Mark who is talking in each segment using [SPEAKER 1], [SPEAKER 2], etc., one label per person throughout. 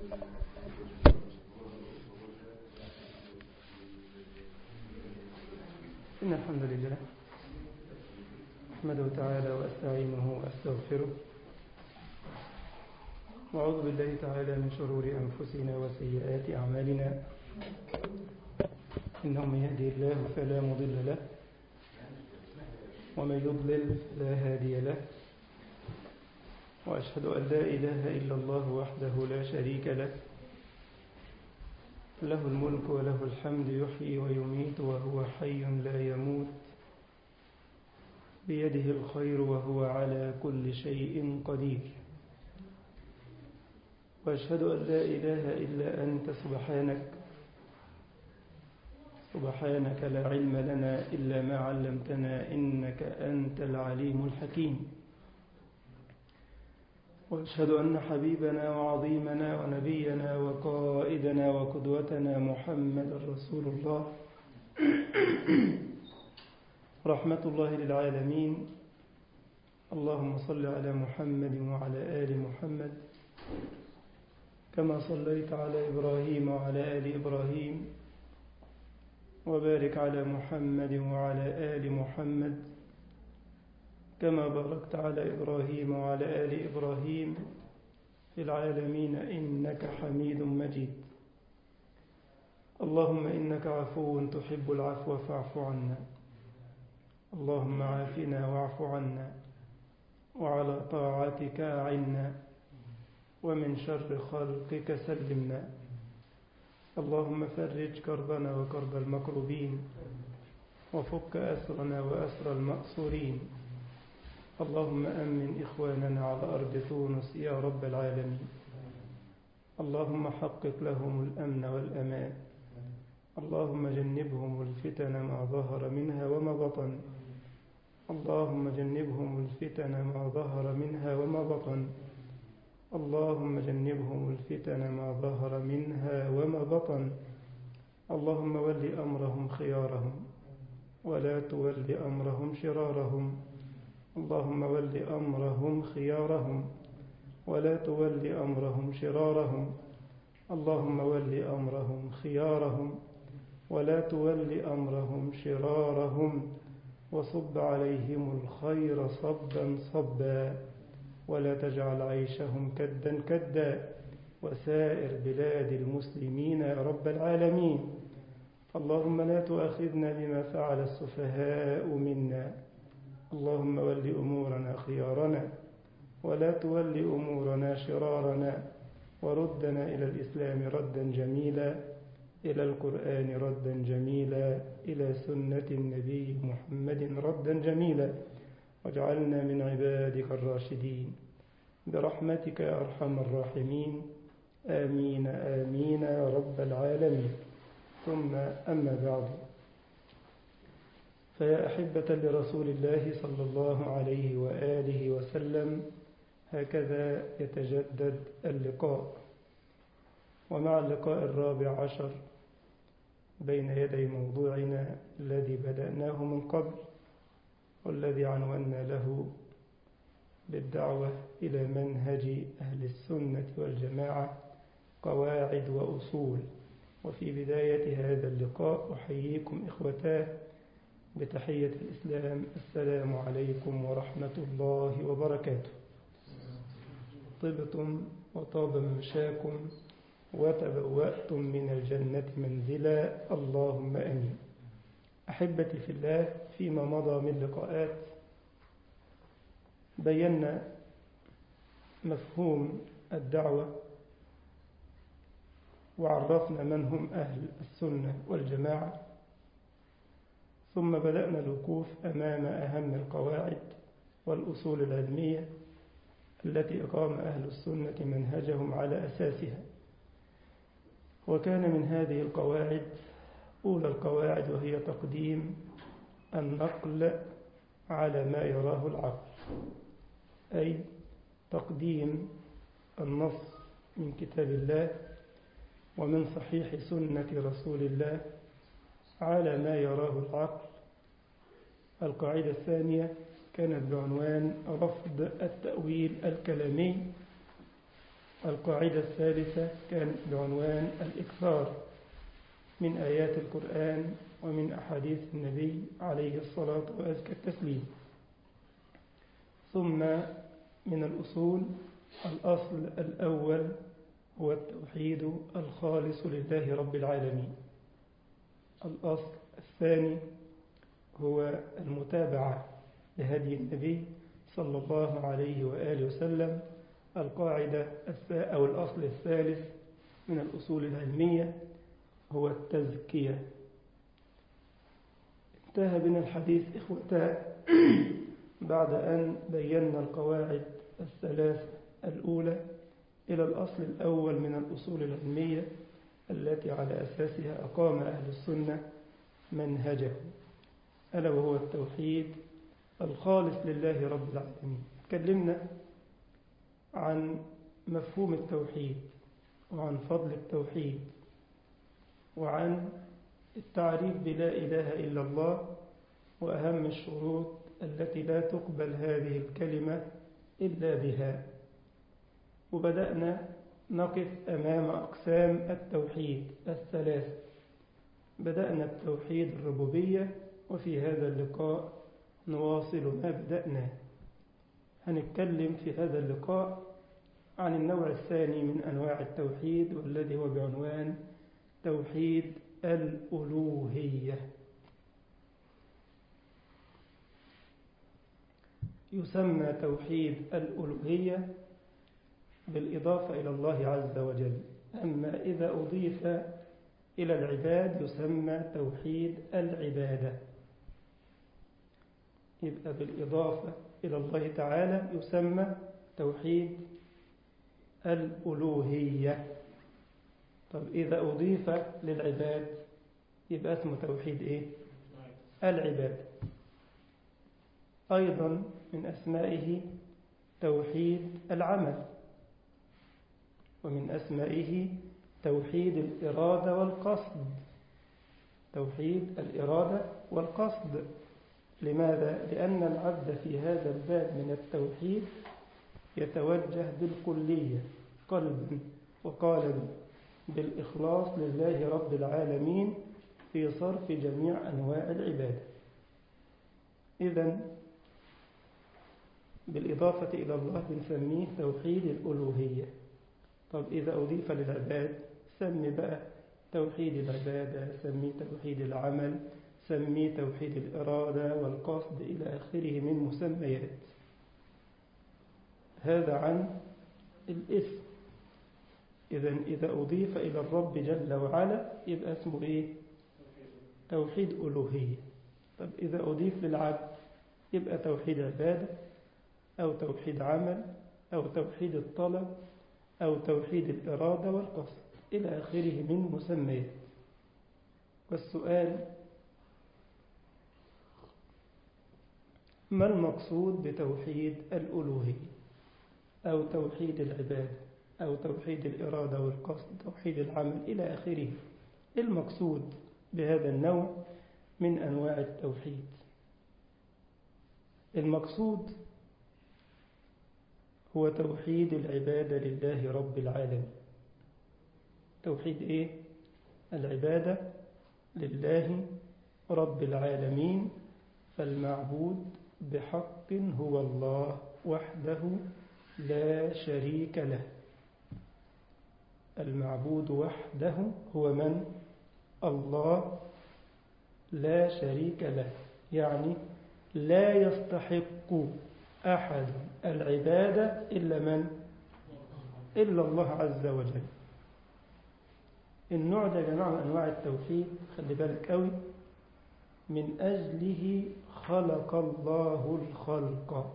[SPEAKER 1] إن الحمد لله أحمده تعالى وأستعينه وأستغفره وأعوذ بالله تعالى من شرور أنفسنا وسيئات أعمالنا إنه من يهدي الله فلا مضل له ومن يضلل فلا هادي له وأشهد أن لا إله إلا الله وحده لا شريك له له الملك وله الحمد يحيي ويميت وهو حي لا يموت بيده الخير وهو على كل شيء قدير وأشهد أن لا إله إلا أنت سبحانك سبحانك لا علم لنا إلا ما علمتنا إنك أنت العليم الحكيم وأشهد أن حبيبنا وعظيمنا ونبينا وقائدنا وقدوتنا محمد رسول الله رحمة الله للعالمين اللهم صل على محمد وعلى آل محمد كما صليت على إبراهيم وعلى آل إبراهيم وبارك على محمد وعلى آل محمد كما باركت على إبراهيم وعلى آل إبراهيم في العالمين إنك حميد مجيد اللهم إنك عفو تحب العفو فاعف عنا اللهم عافنا واعف عنا وعلى طاعتك أعنا ومن شر خلقك سلمنا اللهم فرج كربنا وكرب المكروبين وفك أسرنا وأسر المأسورين اللهم أمن إخواننا على أرض تونس يا رب العالمين اللهم حقق لهم الأمن والأمان اللهم جنبهم الفتن ما ظهر منها وما بطن اللهم جنبهم الفتن ما ظهر منها وما بطن اللهم جنبهم الفتن ما ظهر منها وما بطن اللهم ول أمرهم خيارهم ولا تول أمرهم شرارهم اللهم ول أمرهم خيارهم ولا تول أمرهم شرارهم اللهم ول أمرهم خيارهم ولا تول أمرهم شرارهم وصب عليهم الخير صبا صبا ولا تجعل عيشهم كدا كدا وسائر بلاد المسلمين يا رب العالمين اللهم لا تؤاخذنا بما فعل السفهاء منا اللهم ول أمورنا خيارنا ولا تول أمورنا شرارنا وردنا إلى الإسلام ردا جميلا إلى القرآن ردا جميلا إلى سنة النبي محمد ردا جميلا واجعلنا من عبادك الراشدين برحمتك يا أرحم الراحمين آمين آمين يا رب العالمين ثم أما بعد فيا أحبة لرسول الله صلى الله عليه وآله وسلم هكذا يتجدد اللقاء ومع اللقاء الرابع عشر بين يدي موضوعنا الذي بدأناه من قبل والذي عنونا له بالدعوة إلى منهج أهل السنة والجماعة قواعد وأصول وفي بداية هذا اللقاء أحييكم إخوتاه بتحية الإسلام السلام عليكم ورحمة الله وبركاته طبتم وطاب ممشاكم وتبوأتم من الجنة منزلا اللهم أمين أحبتي في الله فيما مضى من لقاءات بينا مفهوم الدعوة وعرفنا من هم أهل السنة والجماعة ثم بدأنا الوقوف أمام أهم القواعد والأصول العلمية التي أقام أهل السنة منهجهم على أساسها وكان من هذه القواعد أولى القواعد وهي تقديم النقل على ما يراه العقل أي تقديم النص من كتاب الله ومن صحيح سنة رسول الله على ما يراه العقل القاعدة الثانية كانت بعنوان رفض التأويل الكلامي القاعدة الثالثة كانت بعنوان الإكثار من آيات القرآن ومن أحاديث النبي عليه الصلاة وأزكى التسليم ثم من الأصول الأصل الأول هو التوحيد الخالص لله رب العالمين الأصل الثاني هو المتابعة لهدي النبي صلى الله عليه وآله وسلم القاعدة أو الأصل الثالث من الأصول العلمية هو التزكية انتهى بنا الحديث إخوتاء بعد أن بينا القواعد الثلاث الأولى إلى الأصل الأول من الأصول العلمية التي على أساسها أقام أهل السنة منهجه ألا وهو التوحيد الخالص لله رب العالمين تكلمنا عن مفهوم التوحيد وعن فضل التوحيد وعن التعريف بلا إله إلا الله وأهم الشروط التي لا تقبل هذه الكلمة إلا بها وبدأنا نقف أمام أقسام التوحيد الثلاث بدأنا بتوحيد الربوبية وفي هذا اللقاء نواصل ما بدأنا هنتكلم في هذا اللقاء عن النوع الثاني من أنواع التوحيد والذي هو بعنوان توحيد الألوهية يسمى توحيد الألوهية بالإضافة إلى الله عز وجل أما إذا أضيف إلى العباد يسمى توحيد العبادة يبقى بالإضافة إلى الله تعالى يسمى توحيد الألوهية طب إذا أضيف للعباد يبقى اسمه توحيد إيه؟ العباد أيضا من أسمائه توحيد العمل ومن أسمائه توحيد الإرادة والقصد توحيد الإرادة والقصد لماذا؟ لأن العبد في هذا الباب من التوحيد يتوجه بالكلية قلب وقالب بالإخلاص لله رب العالمين في صرف جميع أنواع العبادة إذا بالإضافة إلى الله بنسميه توحيد الألوهية طب إذا أضيف للعباد سمي بقى توحيد العبادة سمي توحيد العمل سمي توحيد الإرادة والقصد إلى آخره من مسميات هذا عن الاسم إذا إذا أضيف إلى الرب جل وعلا يبقى اسمه إيه توحيد ألوهية طب إذا أضيف للعبد يبقى توحيد عبادة أو توحيد عمل أو توحيد الطلب أو توحيد الإرادة والقصد إلى آخره من مسميات والسؤال ما المقصود بتوحيد الألوهية أو توحيد العبادة أو توحيد الإرادة والقصد توحيد العمل إلى آخره المقصود بهذا النوع من أنواع التوحيد المقصود هو توحيد العبادة لله رب العالمين توحيد إيه؟ العبادة لله رب العالمين فالمعبود بحق هو الله وحده لا شريك له المعبود وحده هو من الله لا شريك له يعني لا يستحق أحد العبادة إلا من إلا الله عز وجل النوع ده يا جماعة من أنواع التوحيد خلي بالك قوي من أجله خلق الله الخلق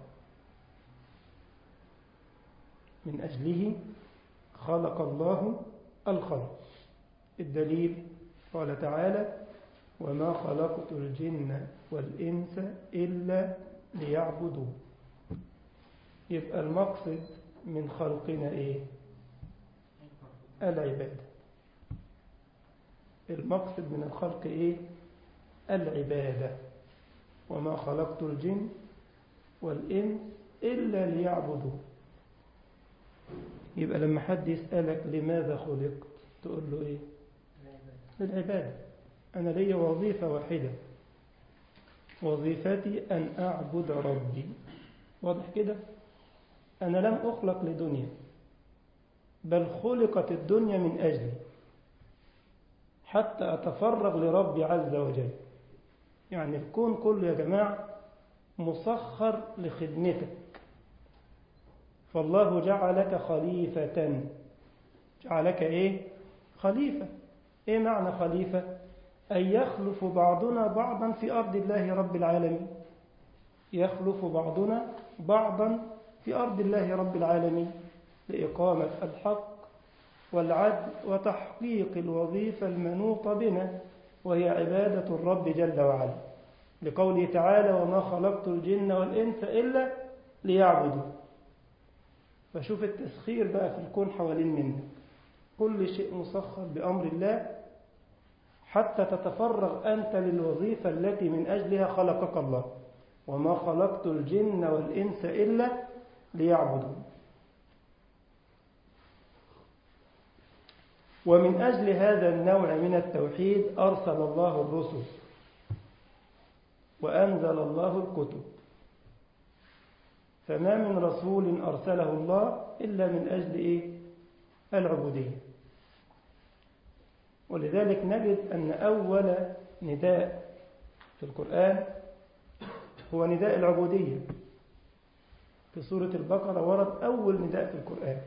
[SPEAKER 1] من أجله خلق الله الخلق الدليل قال تعالى وما خلقت الجن والإنس إلا ليعبدون يبقى المقصد من خلقنا إيه العبادة المقصد من الخلق إيه العبادة وما خلقت الجن والإنس إلا ليعبدون يبقى لما حد يسألك لماذا خلقت تقول له إيه للعبادة أنا لي وظيفة واحدة وظيفتي أن أعبد ربي واضح كده أنا لم أخلق لدنيا بل خلقت الدنيا من أجلي حتى أتفرغ لربي عز وجل يعني الكون كله يا جماعة مسخر لخدمتك فالله جعلك خليفة جعلك إيه؟ خليفة إيه معنى خليفة؟ أن يخلف بعضنا بعضا في أرض الله رب العالمين يخلف بعضنا بعضا في أرض الله رب العالمين لإقامة الحق والعدل وتحقيق الوظيفة المنوطة بنا وهي عبادة الرب جل وعلا لقوله تعالى وما خلقت الجن والإنس إلا ليعبدوا فشوف التسخير بقى في الكون حوالين منك كل شيء مسخر بأمر الله حتى تتفرغ أنت للوظيفة التي من أجلها خلقك الله وما خلقت الجن والإنس إلا ليعبدوا ومن أجل هذا النوع من التوحيد أرسل الله الرسل وأنزل الله الكتب فما من رسول أرسله الله إلا من أجل إيه؟ العبودية ولذلك نجد أن أول نداء في القرآن هو نداء العبودية في سورة البقرة ورد أول نداء في القرآن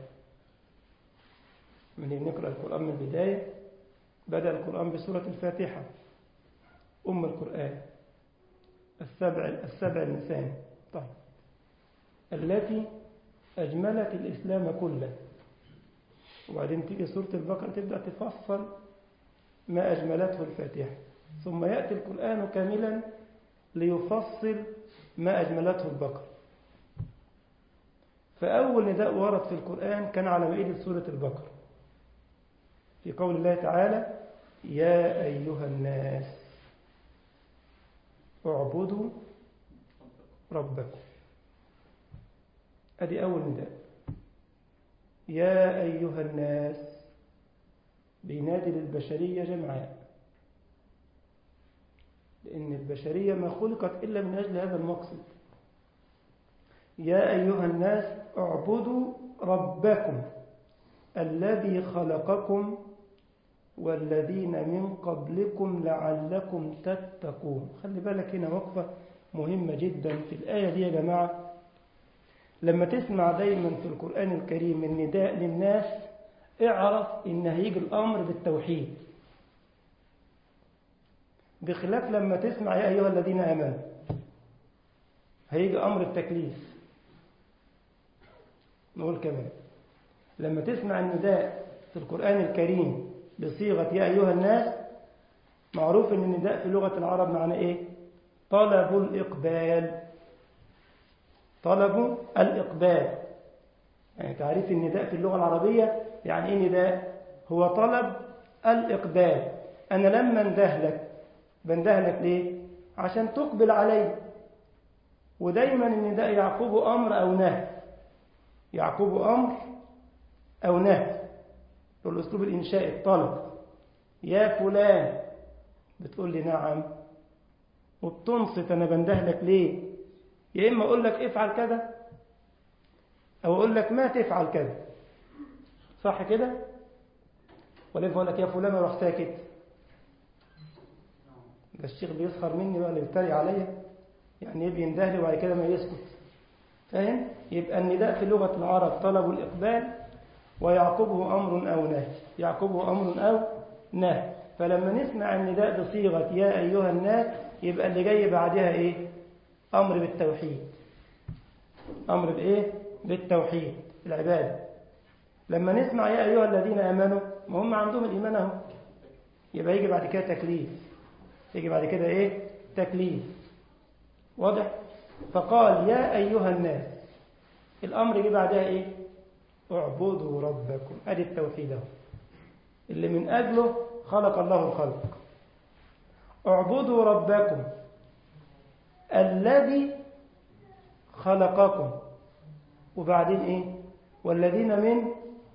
[SPEAKER 1] من نقرأ القرآن من البداية بدأ القرآن بسورة الفاتحة أم القرآن السبع السبع المثاني طيب التي أجملت الإسلام كله وبعدين تيجي سورة البقرة تبدأ تفصل ما أجملته الفاتحة ثم يأتي القرآن كاملا ليفصل ما أجملته البقرة فأول نداء ورد في القرآن كان على مائدة سورة البقرة في قول الله تعالى يا أيها الناس اعبدوا ربكم أدي أول نداء يا أيها الناس بينادي للبشرية جمعاء لأن البشرية ما خلقت إلا من أجل هذا المقصد يا أيها الناس اعبدوا ربكم الذي خلقكم والذين من قبلكم لعلكم تتقون خلي بالك هنا وقفة مهمة جدا في الآية دي يا جماعة لما تسمع دايما في القرآن الكريم النداء للناس اعرف ان هيجي الأمر بالتوحيد بخلاف لما تسمع يا أيها الذين آمنوا هيجي أمر التكليف نقول كمان لما تسمع النداء في القرآن الكريم بصيغة يا أيها الناس معروف أن النداء في لغة العرب معنى إيه طلب الإقبال طلب الإقبال يعني تعريف النداء في اللغة العربية يعني إيه نداء هو طلب الإقبال أنا لما اندهلك بندهلك ليه عشان تقبل علي ودايما النداء يعقوب أمر أو نهي يعقوب أمر أو نهي بالأسلوب الإنشائي الطلب يا فلان بتقول لي نعم وبتنصت أنا بندهلك ليه يا إما أقول لك افعل كذا أو أقول لك ما تفعل كذا صح كده ولا أقول لك يا فلان وروح ساكت ده الشيخ بيسخر مني ولا يتريق عليا يعني ايه بيندهلي وبعد كده ما يسكت فاهم يبقى النداء في لغة العرب طلب الإقبال ويعقبه أمر أو نهي يعقبه أمر أو نهي فلما نسمع النداء بصيغة يا أيها الناس يبقى اللي جاي بعدها إيه أمر بالتوحيد أمر بإيه بالتوحيد العبادة لما نسمع يا أيها الذين آمنوا ما هم عندهم الإيمان أهو يبقى يجي بعد كده تكليف يجي بعد كده إيه تكليف واضح فقال يا أيها الناس الأمر يجي بعدها إيه اعبدوا ربكم أدي التوحيد اهو اللي من أجله خلق الله الخلق اعبدوا ربكم الذي خلقكم وبعدين إيه والذين من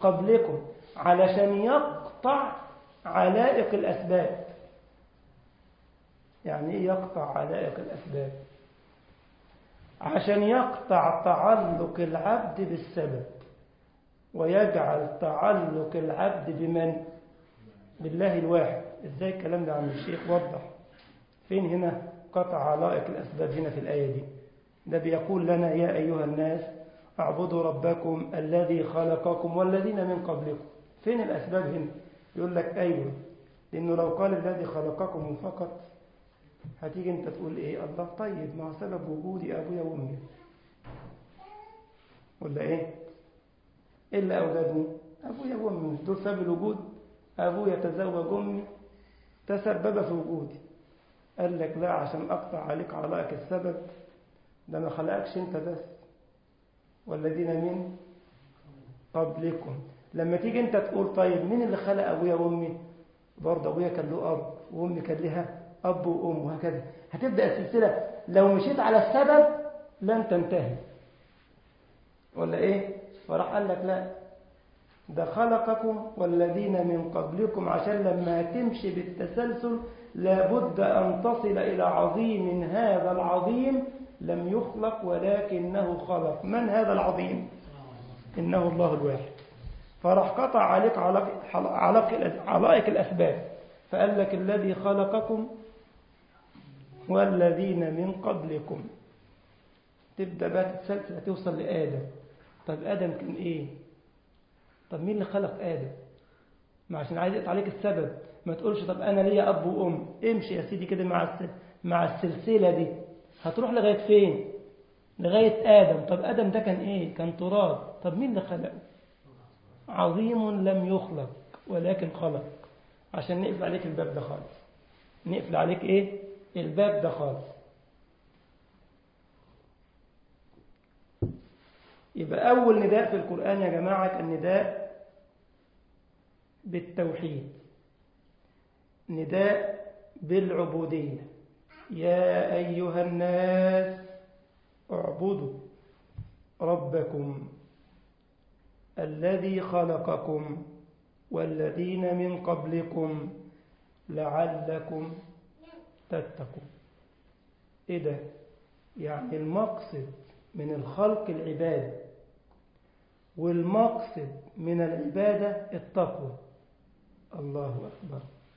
[SPEAKER 1] قبلكم علشان يقطع علائق الأسباب يعني إيه يقطع علائق الأسباب عشان يقطع تعلق العبد بالسبب ويجعل تعلق العبد بمن بالله الواحد ازاي الكلام ده عم الشيخ وضح فين هنا قطع علائق الأسباب هنا في الآية دي ده بيقول لنا يا أيها الناس اعبدوا ربكم الذي خلقكم والذين من قبلكم فين الأسباب هنا يقول لك أيوة لأنه لو قال الذي خلقكم فقط هتيجي انت تقول ايه الله طيب ما هو سبب وجودي ابويا وامي ولا ايه ايه اللي اوجدني ابويا وامي مش دول سبب الوجود ابويا تزوج امي تسبب في وجودي قال لك لا عشان اقطع عليك علائق السبب ده ما خلقكش انت بس والذين من قبلكم لما تيجي انت تقول طيب مين اللي خلق ابويا وامي برضه ابويا كان له اب وامي كان لها أب وأم وهكذا هتبدأ السلسلة لو مشيت على السبب لن تنتهي ولا إيه فراح قال لك لا ده خلقكم والذين من قبلكم عشان لما تمشي بالتسلسل لابد أن تصل إلى عظيم هذا العظيم لم يخلق ولكنه خلق من هذا العظيم إنه الله الواحد فراح قطع عليك علائق الأسباب فقال لك الذي خلقكم والذين من قبلكم تبدأ بقى تتسلسل هتوصل لآدم طب آدم كان إيه طب مين اللي خلق آدم ما عشان عايز يقطع عليك السبب ما تقولش طب أنا ليا أب وأم امشي يا سيدي كده مع مع السلسلة دي هتروح لغاية فين لغاية آدم طب آدم ده كان إيه كان تراب طب مين اللي خلقه عظيم لم يخلق ولكن خلق عشان نقفل عليك الباب ده خالص نقفل عليك ايه الباب ده خالص يبقى أول نداء في القرآن يا جماعة النداء بالتوحيد نداء بالعبودية يا أيها الناس اعبدوا ربكم الذي خلقكم والذين من قبلكم لعلكم تتقون ايه ده يعني المقصد من الخلق العبادة والمقصد من العبادة التقوى الله أكبر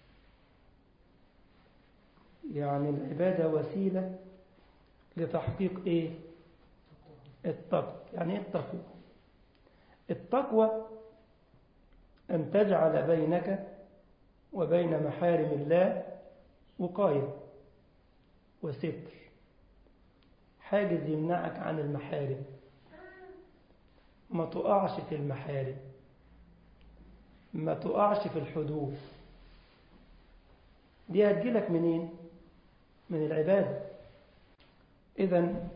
[SPEAKER 1] يعني العبادة وسيلة لتحقيق ايه التقوى يعني ايه التقوى التقوى أن تجعل بينك وبين محارم الله وقاية وستر حاجز يمنعك عن المحارم ما تقعش في المحارم ما تقعش في الحدود دي هتجيلك منين من العبادة إذا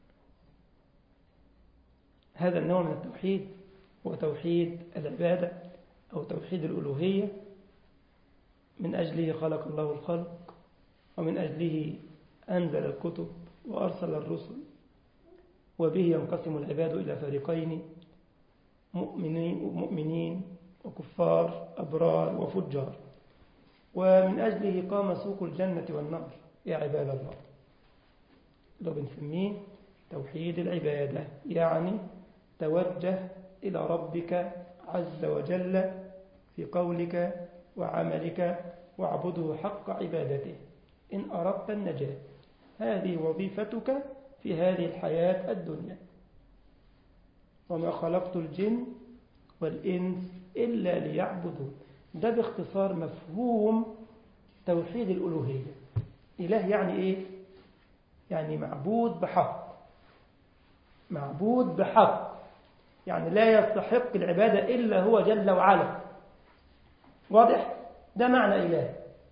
[SPEAKER 1] هذا النوع من التوحيد هو توحيد العبادة أو توحيد الألوهية من أجله خلق الله الخلق ومن أجله أنزل الكتب وأرسل الرسل وبه ينقسم العباد إلى فريقين مؤمنين, مؤمنين وكفار أبرار وفجار ومن أجله قام سوق الجنة والنار يا عباد الله لو بنسميه توحيد العبادة يعني توجه إلى ربك عز وجل في قولك وعملك واعبده حق عبادته إن أردت النجاة هذه وظيفتك في هذه الحياة الدنيا وما خلقت الجن والإنس إلا ليعبدون ده باختصار مفهوم توحيد الألوهية إله يعني إيه؟ يعني معبود بحق معبود بحق يعني لا يستحق العبادة إلا هو جل وعلا واضح؟ ده معنى إله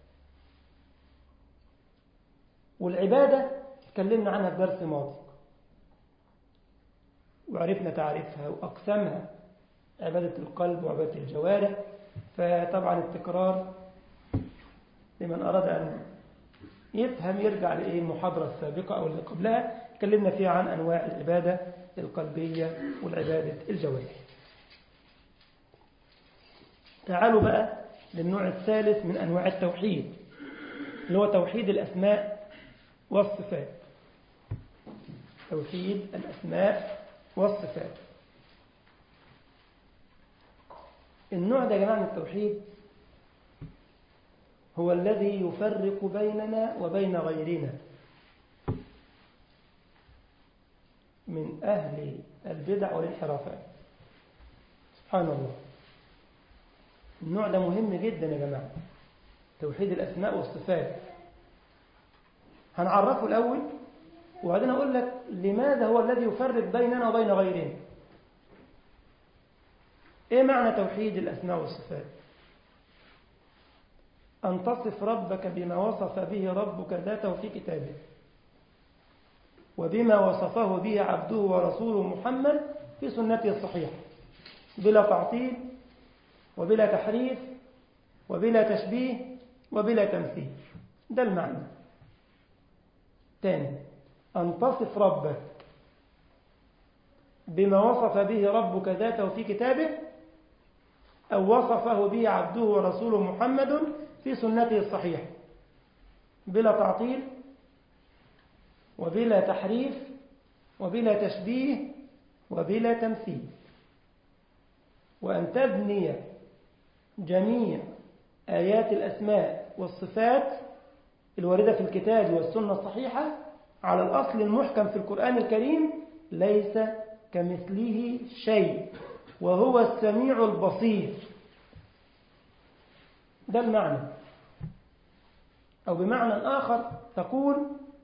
[SPEAKER 1] والعبادة تكلمنا عنها في درس ماضي وعرفنا تعريفها وأقسامها عبادة القلب وعبادة الجوارح فطبعا التكرار لمن أراد أن يفهم يرجع لإيه المحاضرة السابقة أو اللي قبلها تكلمنا فيها عن أنواع العبادة القلبية والعبادة الجوارح تعالوا بقى للنوع الثالث من أنواع التوحيد اللي هو توحيد الأسماء والصفات توحيد الأسماء والصفات النوع ده يا جماعة من التوحيد هو الذي يفرق بيننا وبين غيرنا من أهل البدع والانحرافات سبحان الله النوع ده مهم جدا يا جماعة توحيد الأسماء والصفات هنعرفه الأول وبعدين أقول لك لماذا هو الذي يفرق بيننا وبين غيرنا إيه معنى توحيد الأسماء والصفات أن تصف ربك بما وصف به ربك ذاته في كتابه وبما وصفه به عبده ورسوله محمد في سنته الصحيحة بلا تعطيل وبلا تحريف وبلا تشبيه وبلا تمثيل ده المعنى تاني أن تصف ربك بما وصف به ربك ذاته في كتابه أو وصفه به عبده ورسوله محمد في سنته الصحيحة بلا تعطيل وبلا تحريف وبلا تشبيه وبلا تمثيل وأن تبني جميع آيات الأسماء والصفات الواردة في الكتاب والسنة الصحيحة على الأصل المحكم في القرآن الكريم ليس كمثله شيء وهو السميع البصير ده المعنى أو بمعنى آخر تقول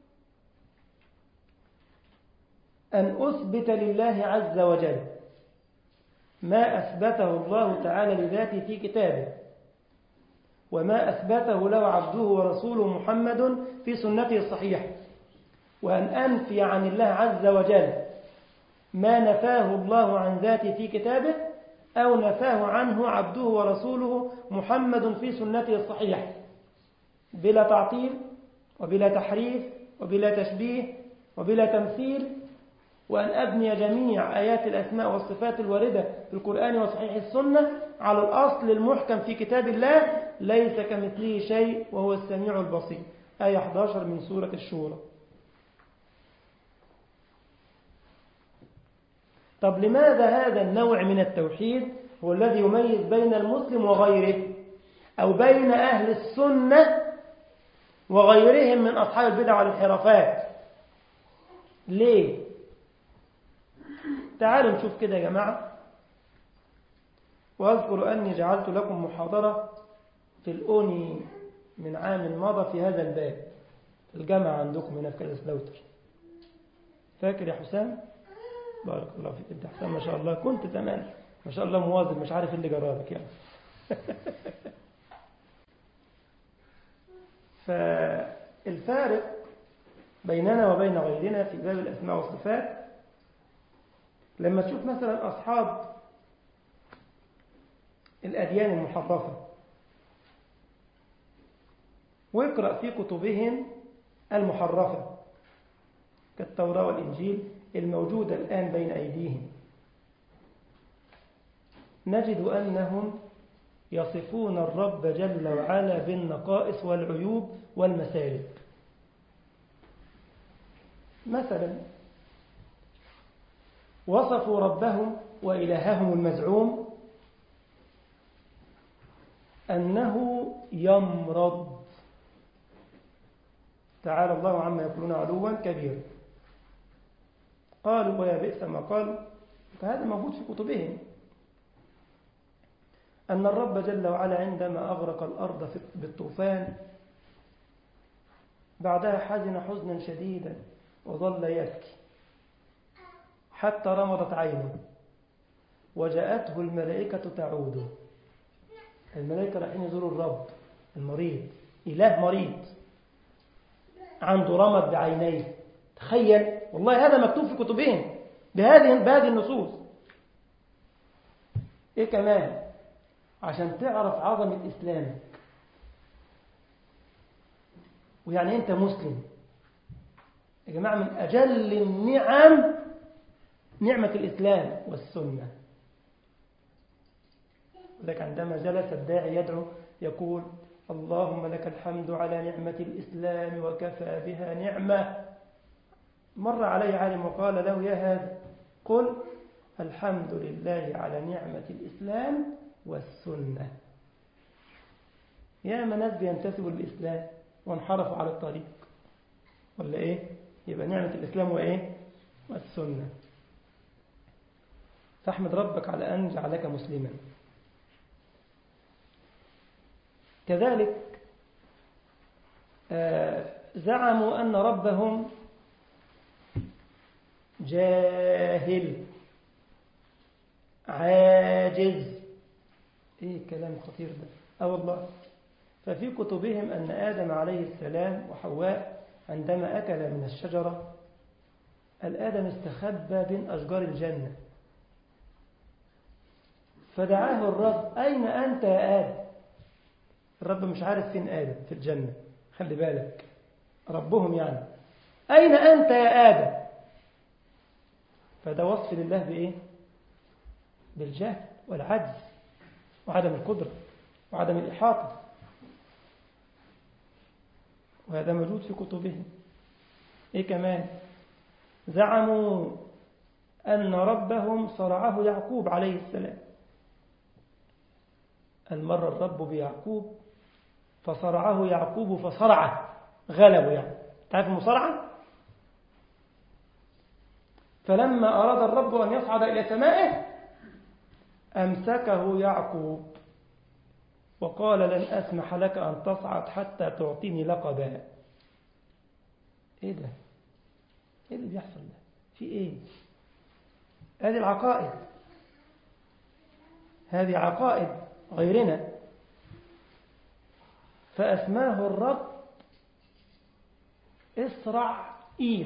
[SPEAKER 1] أن أثبت لله عز وجل ما أثبته الله تعالى لذاته في كتابه وما أثبته له عبده ورسوله محمد في سنته الصحيحة وأن أنفي عن الله عز وجل ما نفاه الله عن ذاته في كتابه أو نفاه عنه عبده ورسوله محمد في سنته الصحيحة بلا تعطيل وبلا تحريف وبلا تشبيه وبلا تمثيل وأن أبني جميع آيات الأسماء والصفات الواردة في القرآن وصحيح السنة على الأصل المحكم في كتاب الله ليس كمثله شيء وهو السميع البصير آية 11 من سورة الشورى طب لماذا هذا النوع من التوحيد هو الذي يميز بين المسلم وغيره أو بين أهل السنة وغيرهم من أصحاب البدع والانحرافات ليه تعالوا نشوف كده يا جماعة وأذكر أني جعلت لكم محاضرة في الأوني من عام مضى في هذا الباب في الجامعة عندكم هنا في كالسلوتر فاكر يا حسام بارك الله فيك انت حسام ما شاء الله كنت زمان ما شاء الله مواظب مش عارف اللي جرالك يعني فالفارق بيننا وبين غيرنا في باب الأسماء والصفات لما تشوف مثلا أصحاب الأديان المحرفة واقرأ في كتبهم المحرفة كالتوراة والإنجيل الموجودة الآن بين أيديهم نجد أنهم يصفون الرب جل وعلا بالنقائص والعيوب والمسالب مثلا وصفوا ربهم وإلههم المزعوم أنه يمرض تعالى الله عما يقولون علوا كبيرا قالوا ويا بئس ما قالوا فهذا موجود في كتبهم أن الرب جل وعلا عندما أغرق الأرض بالطوفان بعدها حزن حزنا شديدا وظل يبكي حتى رمضت عينه وجاءته الملائكة تعود الملائكة رايحين يزوروا الرب المريض إله مريض عنده رمد بعينيه تخيل والله هذا مكتوب في كتبهم بهذه بهذه النصوص ايه كمان عشان تعرف عظمة إسلامك ويعني أنت مسلم يا جماعة من أجل النعم نعمة الإسلام والسنة لك عندما جلس الداعي يدعو يقول اللهم لك الحمد على نعمة الإسلام وكفى بها نعمة مر علي عالم وقال له يا هذا قل الحمد لله على نعمة الإسلام والسنة يا من ناس بينتسبوا للإسلام وانحرفوا على الطريق ولا إيه يبقى نعمة الإسلام وإيه والسنة فاحمد ربك على أن جعلك مسلما كذلك زعموا أن ربهم جاهل عاجز ايه كلام خطير ده اه والله ففي كتبهم أن آدم عليه السلام وحواء عندما أكل من الشجرة الآدم استخبى بين أشجار الجنة فدعاه الرب أين أنت يا آدم الرب مش عارف فين آدم في الجنة خلي بالك ربهم يعني أين أنت يا آدم فده وصف لله بإيه بالجهل والعجز وعدم القدرة وعدم الإحاطة وهذا موجود في كتبهم إيه كمان زعموا أن ربهم صرعه يعقوب عليه السلام المرة الرب بيعقوب فصرعه يعقوب فصرعه غلبه يعني تعرف المصارعة فلما أراد الرب أن يصعد إلى سمائه أمسكه يعقوب وقال لن أسمح لك أن تصعد حتى تعطيني لقبا إيه ده إيه اللي بيحصل ده في إيه هذه العقائد هذه عقائد غيرنا فأسماه الرب إسرائيل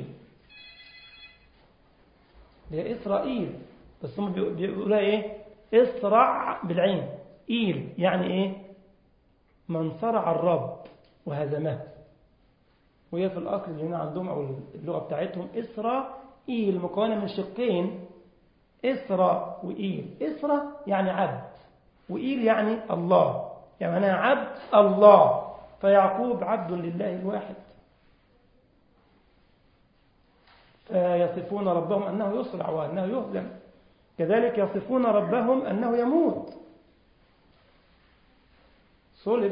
[SPEAKER 1] هي إسرائيل بس هم بيقولها إيه إسرع بالعين إيل يعني إيه من صرع الرب وهزمه وهي في الأصل اللي هنا عندهم أو اللغة بتاعتهم إسرائيل مكونة من شقين إسرا وإيل إسرا يعني عبد وإيل يعني الله يعني أنا عبد الله فيعقوب عبد لله الواحد فيصفون ربهم أنه يصرع وأنه يهزم كذلك يصفون ربهم أنه يموت صلب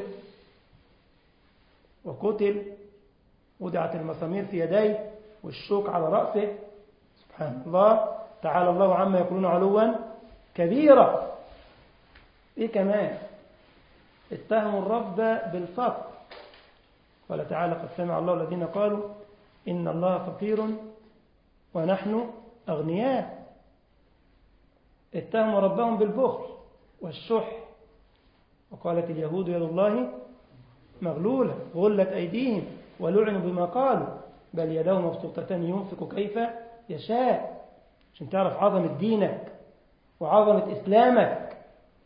[SPEAKER 1] وقتل وضعت المسامير في يديه والشوك على رأسه سبحان الله تعالى الله عما يقولون علوا كبيرا ايه كمان اتهموا الرب بالفقر قال تعالى قد سمع الله الذين قالوا إن الله فقير ونحن أغنياء اتهموا ربهم بالبخل والشح وقالت اليهود يد الله مغلولة غلت أيديهم ولعنوا بما قالوا بل يداه مبسوطتان ينفق كيف يشاء عشان تعرف عظمة دينك وعظمة إسلامك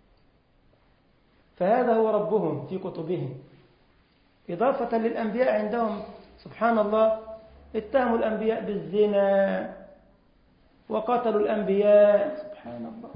[SPEAKER 1] فهذا هو ربهم في كتبهم إضافة للأنبياء عندهم سبحان الله اتهموا الأنبياء بالزنا وقتلوا الأنبياء سبحان الله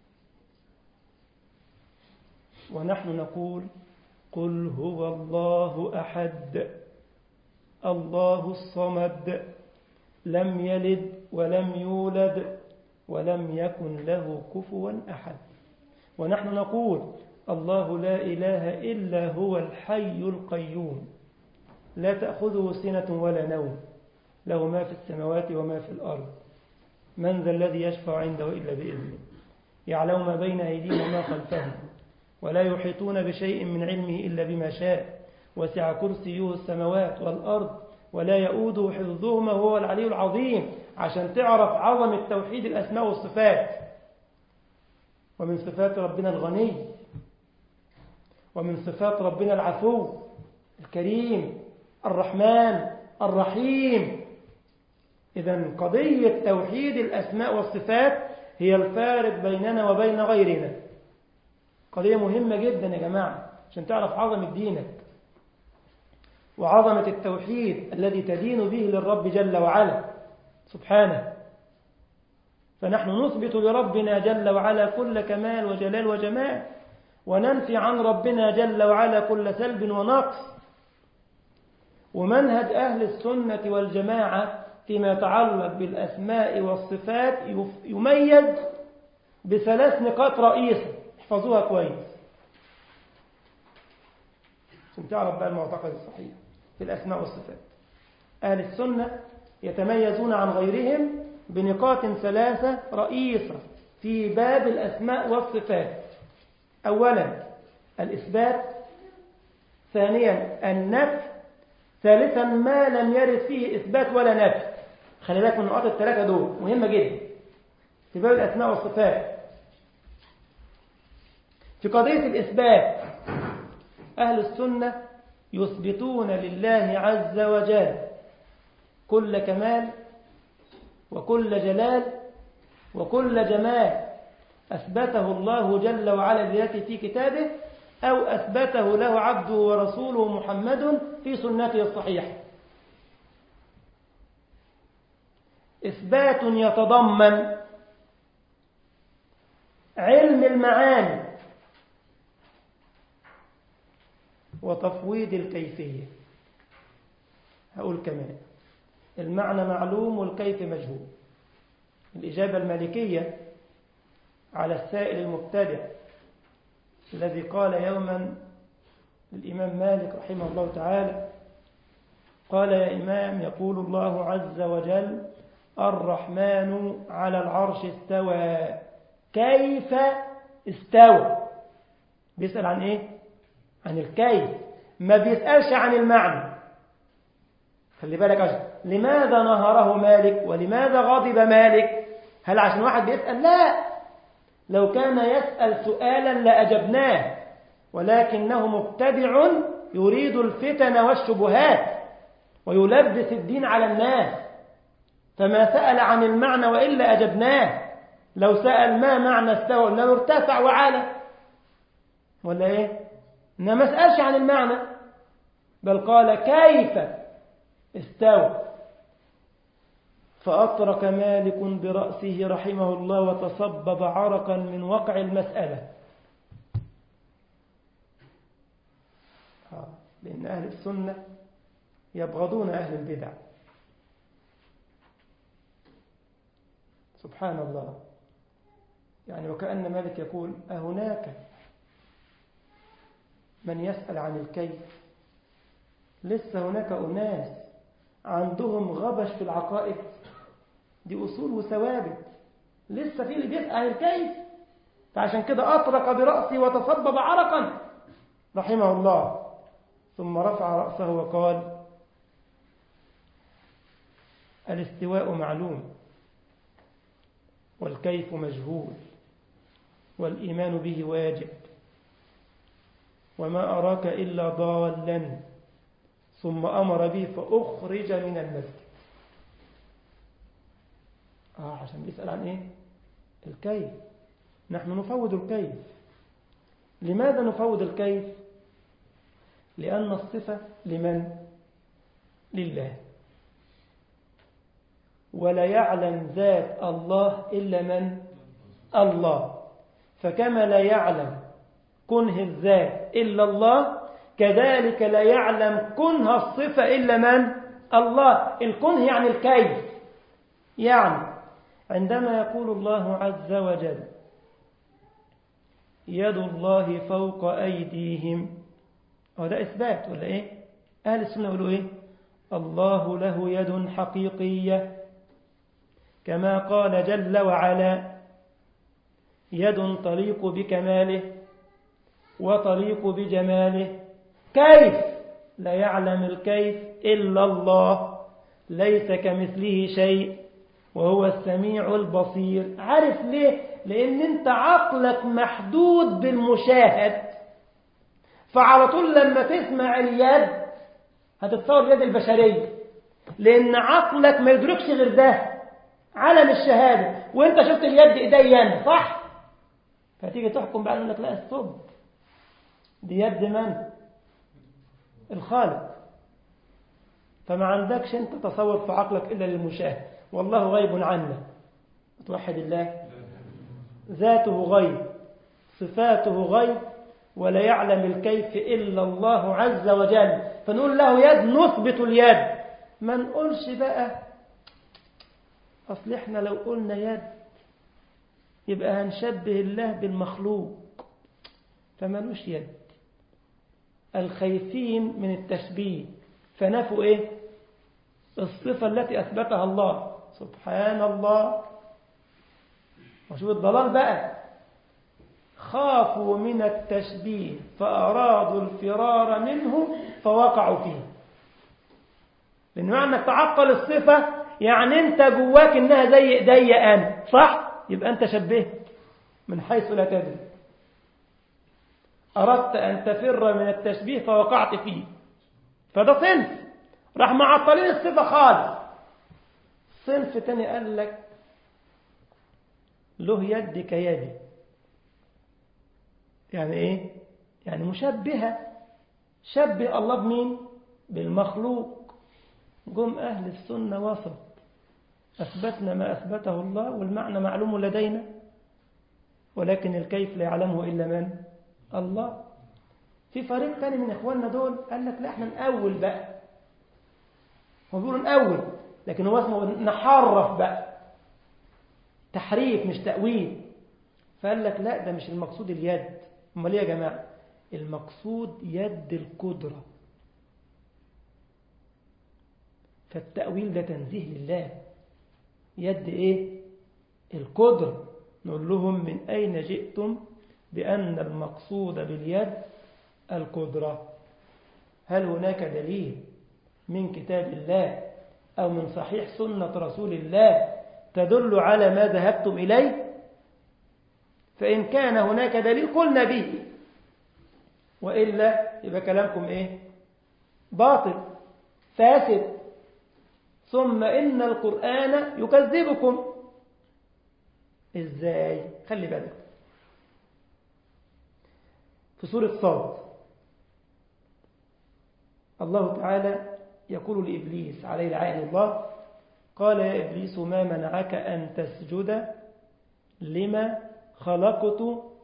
[SPEAKER 1] ونحن نقول قل هو الله أحد الله الصمد لم يلد ولم يولد ولم يكن له كفوا أحد ونحن نقول الله لا إله إلا هو الحي القيوم لا تأخذه سنة ولا نوم له ما في السماوات وما في الأرض من ذا الذي يشفع عنده إلا بإذنه يعلم ما بين أيديهم وما خلفهم ولا يحيطون بشيء من علمه إلا بما شاء وسع كرسيه السماوات والأرض ولا يؤوده حفظهما وهو العلي العظيم عشان تعرف عظمة توحيد الأسماء والصفات ومن صفات ربنا الغني ومن صفات ربنا العفو الكريم الرحمن الرحيم إذا قضية توحيد الأسماء والصفات هي الفارق بيننا وبين غيرنا قضية مهمة جدا يا جماعة عشان تعرف عظمة دينك وعظمة التوحيد الذي تدين به للرب جل وعلا سبحانه فنحن نثبت لربنا جل وعلا كل كمال وجلال وجمال وننفي عن ربنا جل وعلا كل سلب ونقص ومنهج أهل السنة والجماعة فيما يتعلق بالأسماء والصفات يميز بثلاث نقاط رئيسة احفظوها كويس عشان تعرف بقى المعتقد الصحيح في الأسماء والصفات أهل السنة يتميزون عن غيرهم بنقاط ثلاثة رئيسة في باب الأسماء والصفات أولا الإثبات ثانيا النفي ثالثا ما لم يرد فيه إثبات ولا نفي خلي بالك من النقاط الثلاثة دول مهمة جدا في باب الأسماء والصفات في قضية الإثبات أهل السنة يثبتون لله عز وجل كل كمال وكل جلال وكل جمال أثبته الله جل وعلا بذاته في كتابه أو أثبته له عبده ورسوله محمد في سنته الصحيحة إثبات يتضمن علم المعاني وتفويض الكيفية هقول كمان المعنى معلوم والكيف مجهول الإجابة المالكية على السائل المبتدع الذي قال يوما للإمام مالك رحمه الله تعالى قال يا إمام يقول الله عز وجل الرحمن على العرش استوى كيف استوى بيسأل عن إيه؟ عن الكيف ما بيسألش عن المعنى خلي بالك عشان لماذا نهره مالك ولماذا غضب مالك هل عشان واحد بيسأل لا لو كان يسأل سؤالا لأجبناه ولكنه مبتدع يريد الفتن والشبهات ويلبس الدين على الناس فما سأل عن المعنى وإلا أجبناه لو سأل ما معنى استوى لو ارتفع وعلى ولا ايه إنما ما سألش عن المعنى بل قال كيف استوى فأطرق مالك برأسه رحمه الله وتصبب عرقا من وقع المسألة لأن أهل السنة يبغضون أهل البدع سبحان الله يعني وكأن مالك يقول أهناك من يسأل عن الكيف لسه هناك أناس عندهم غبش في العقائد دي أصول وثوابت لسه في اللي بيسأل عن الكيف فعشان كده أطرق برأسي وتصبب عرقا رحمه الله ثم رفع رأسه وقال الاستواء معلوم والكيف مجهول والإيمان به واجب وما أراك إلا ضالا ثم أمر به فأخرج من المسجد آه عشان بيسأل عن إيه الكيف نحن نفوض الكيف لماذا نفوض الكيف لأن الصفة لمن لله ولا يعلم ذات الله إلا من الله فكما لا يعلم كنه الذات إلا الله كذلك لا يعلم كنه الصفة إلا من الله الكنه يعني الكيف يعني عندما يقول الله عز وجل يد الله فوق أيديهم هو ده إثبات ولا إيه أهل السنة يقولوا إيه الله له يد حقيقية كما قال جل وعلا يد طليق بكماله وطليق بجماله كيف لا يعلم الكيف إلا الله ليس كمثله شيء وهو السميع البصير عارف ليه لأن أنت عقلك محدود بالمشاهد فعلى طول لما تسمع اليد هتتصور اليد البشرية لأن عقلك ما يدركش غير ده عالم الشهادة وانت شفت اليد ايدي انا صح فتيجي تحكم بقى انك لا الصب دي يد من الخالق فما عندكش انت تصور في عقلك الا للمشاهد والله غيب عنا توحد الله ذاته غيب صفاته غيب ولا يعلم الكيف إلا الله عز وجل فنقول له يد نثبت اليد ما نقولش بقى أصل إحنا لو قلنا يد يبقى هنشبه الله بالمخلوق فمالوش يد الخايفين من التشبيه فنفوا إيه الصفة التي أثبتها الله سبحان الله وشوف الضلال بقى خافوا من التشبيه فأرادوا الفرار منه فوقعوا فيه لأن معنى تعطل الصفة يعني أنت جواك إنها زي إيدي أنا صح؟ يبقى أنت شبهت من حيث لا تدري أردت أن تفر من التشبيه فوقعت فيه فده صنف راح معطلين الصفة خالص صنف تاني قال لك له يد كيدي يعني ايه يعني مشبهة شبه الله بمين بالمخلوق جم أهل السنة وسط أثبتنا ما أثبته الله والمعنى معلوم لدينا ولكن الكيف لا يعلمه إلا من الله في فريق تاني من إخواننا دول قال لك لا احنا نأول بقى هو بيقولوا نأول لكن هو اسمه نحرف بقى تحريف مش تأويل فقال لك لا ده مش المقصود اليد امال ايه يا جماعة المقصود يد القدرة فالتأويل ده تنزيه لله يد ايه القدرة نقول لهم من أين جئتم بأن المقصود باليد القدرة هل هناك دليل من كتاب الله أو من صحيح سنة رسول الله تدل على ما ذهبتم إليه فإن كان هناك دليل قلنا به وإلا يبقى كلامكم إيه باطل فاسد ثم إن القرآن يكذبكم إزاي خلي بالك في سورة صاد الله تعالى يقول لإبليس عليه لعين الله قال يا إبليس ما منعك أن تسجد لما خلقت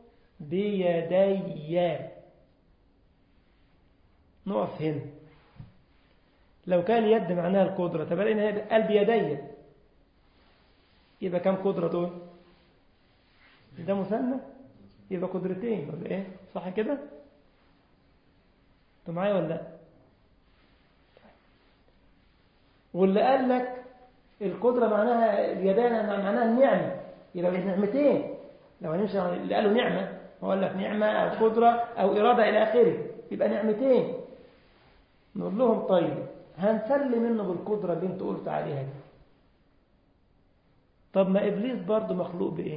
[SPEAKER 1] بيدي نقف هنا لو كان اليد معناها القدرة تبقى هنا قال بيدي يبقى كم قدرة دول ده مثنى يبقى قدرتين ولا ايه صح كده انتوا معايا ولا لا واللي قال لك القدرة معناها اليدان معناها النعمة يبقى نعمتين لو هنمشي اللي قالوا نعمة هو قال لك نعمة أو قدرة أو إرادة إلى آخره يبقى نعمتين نقول لهم طيب هنسلم منه بالقدرة اللي انت قلت عليها دي طب ما إبليس برضه مخلوق بإيه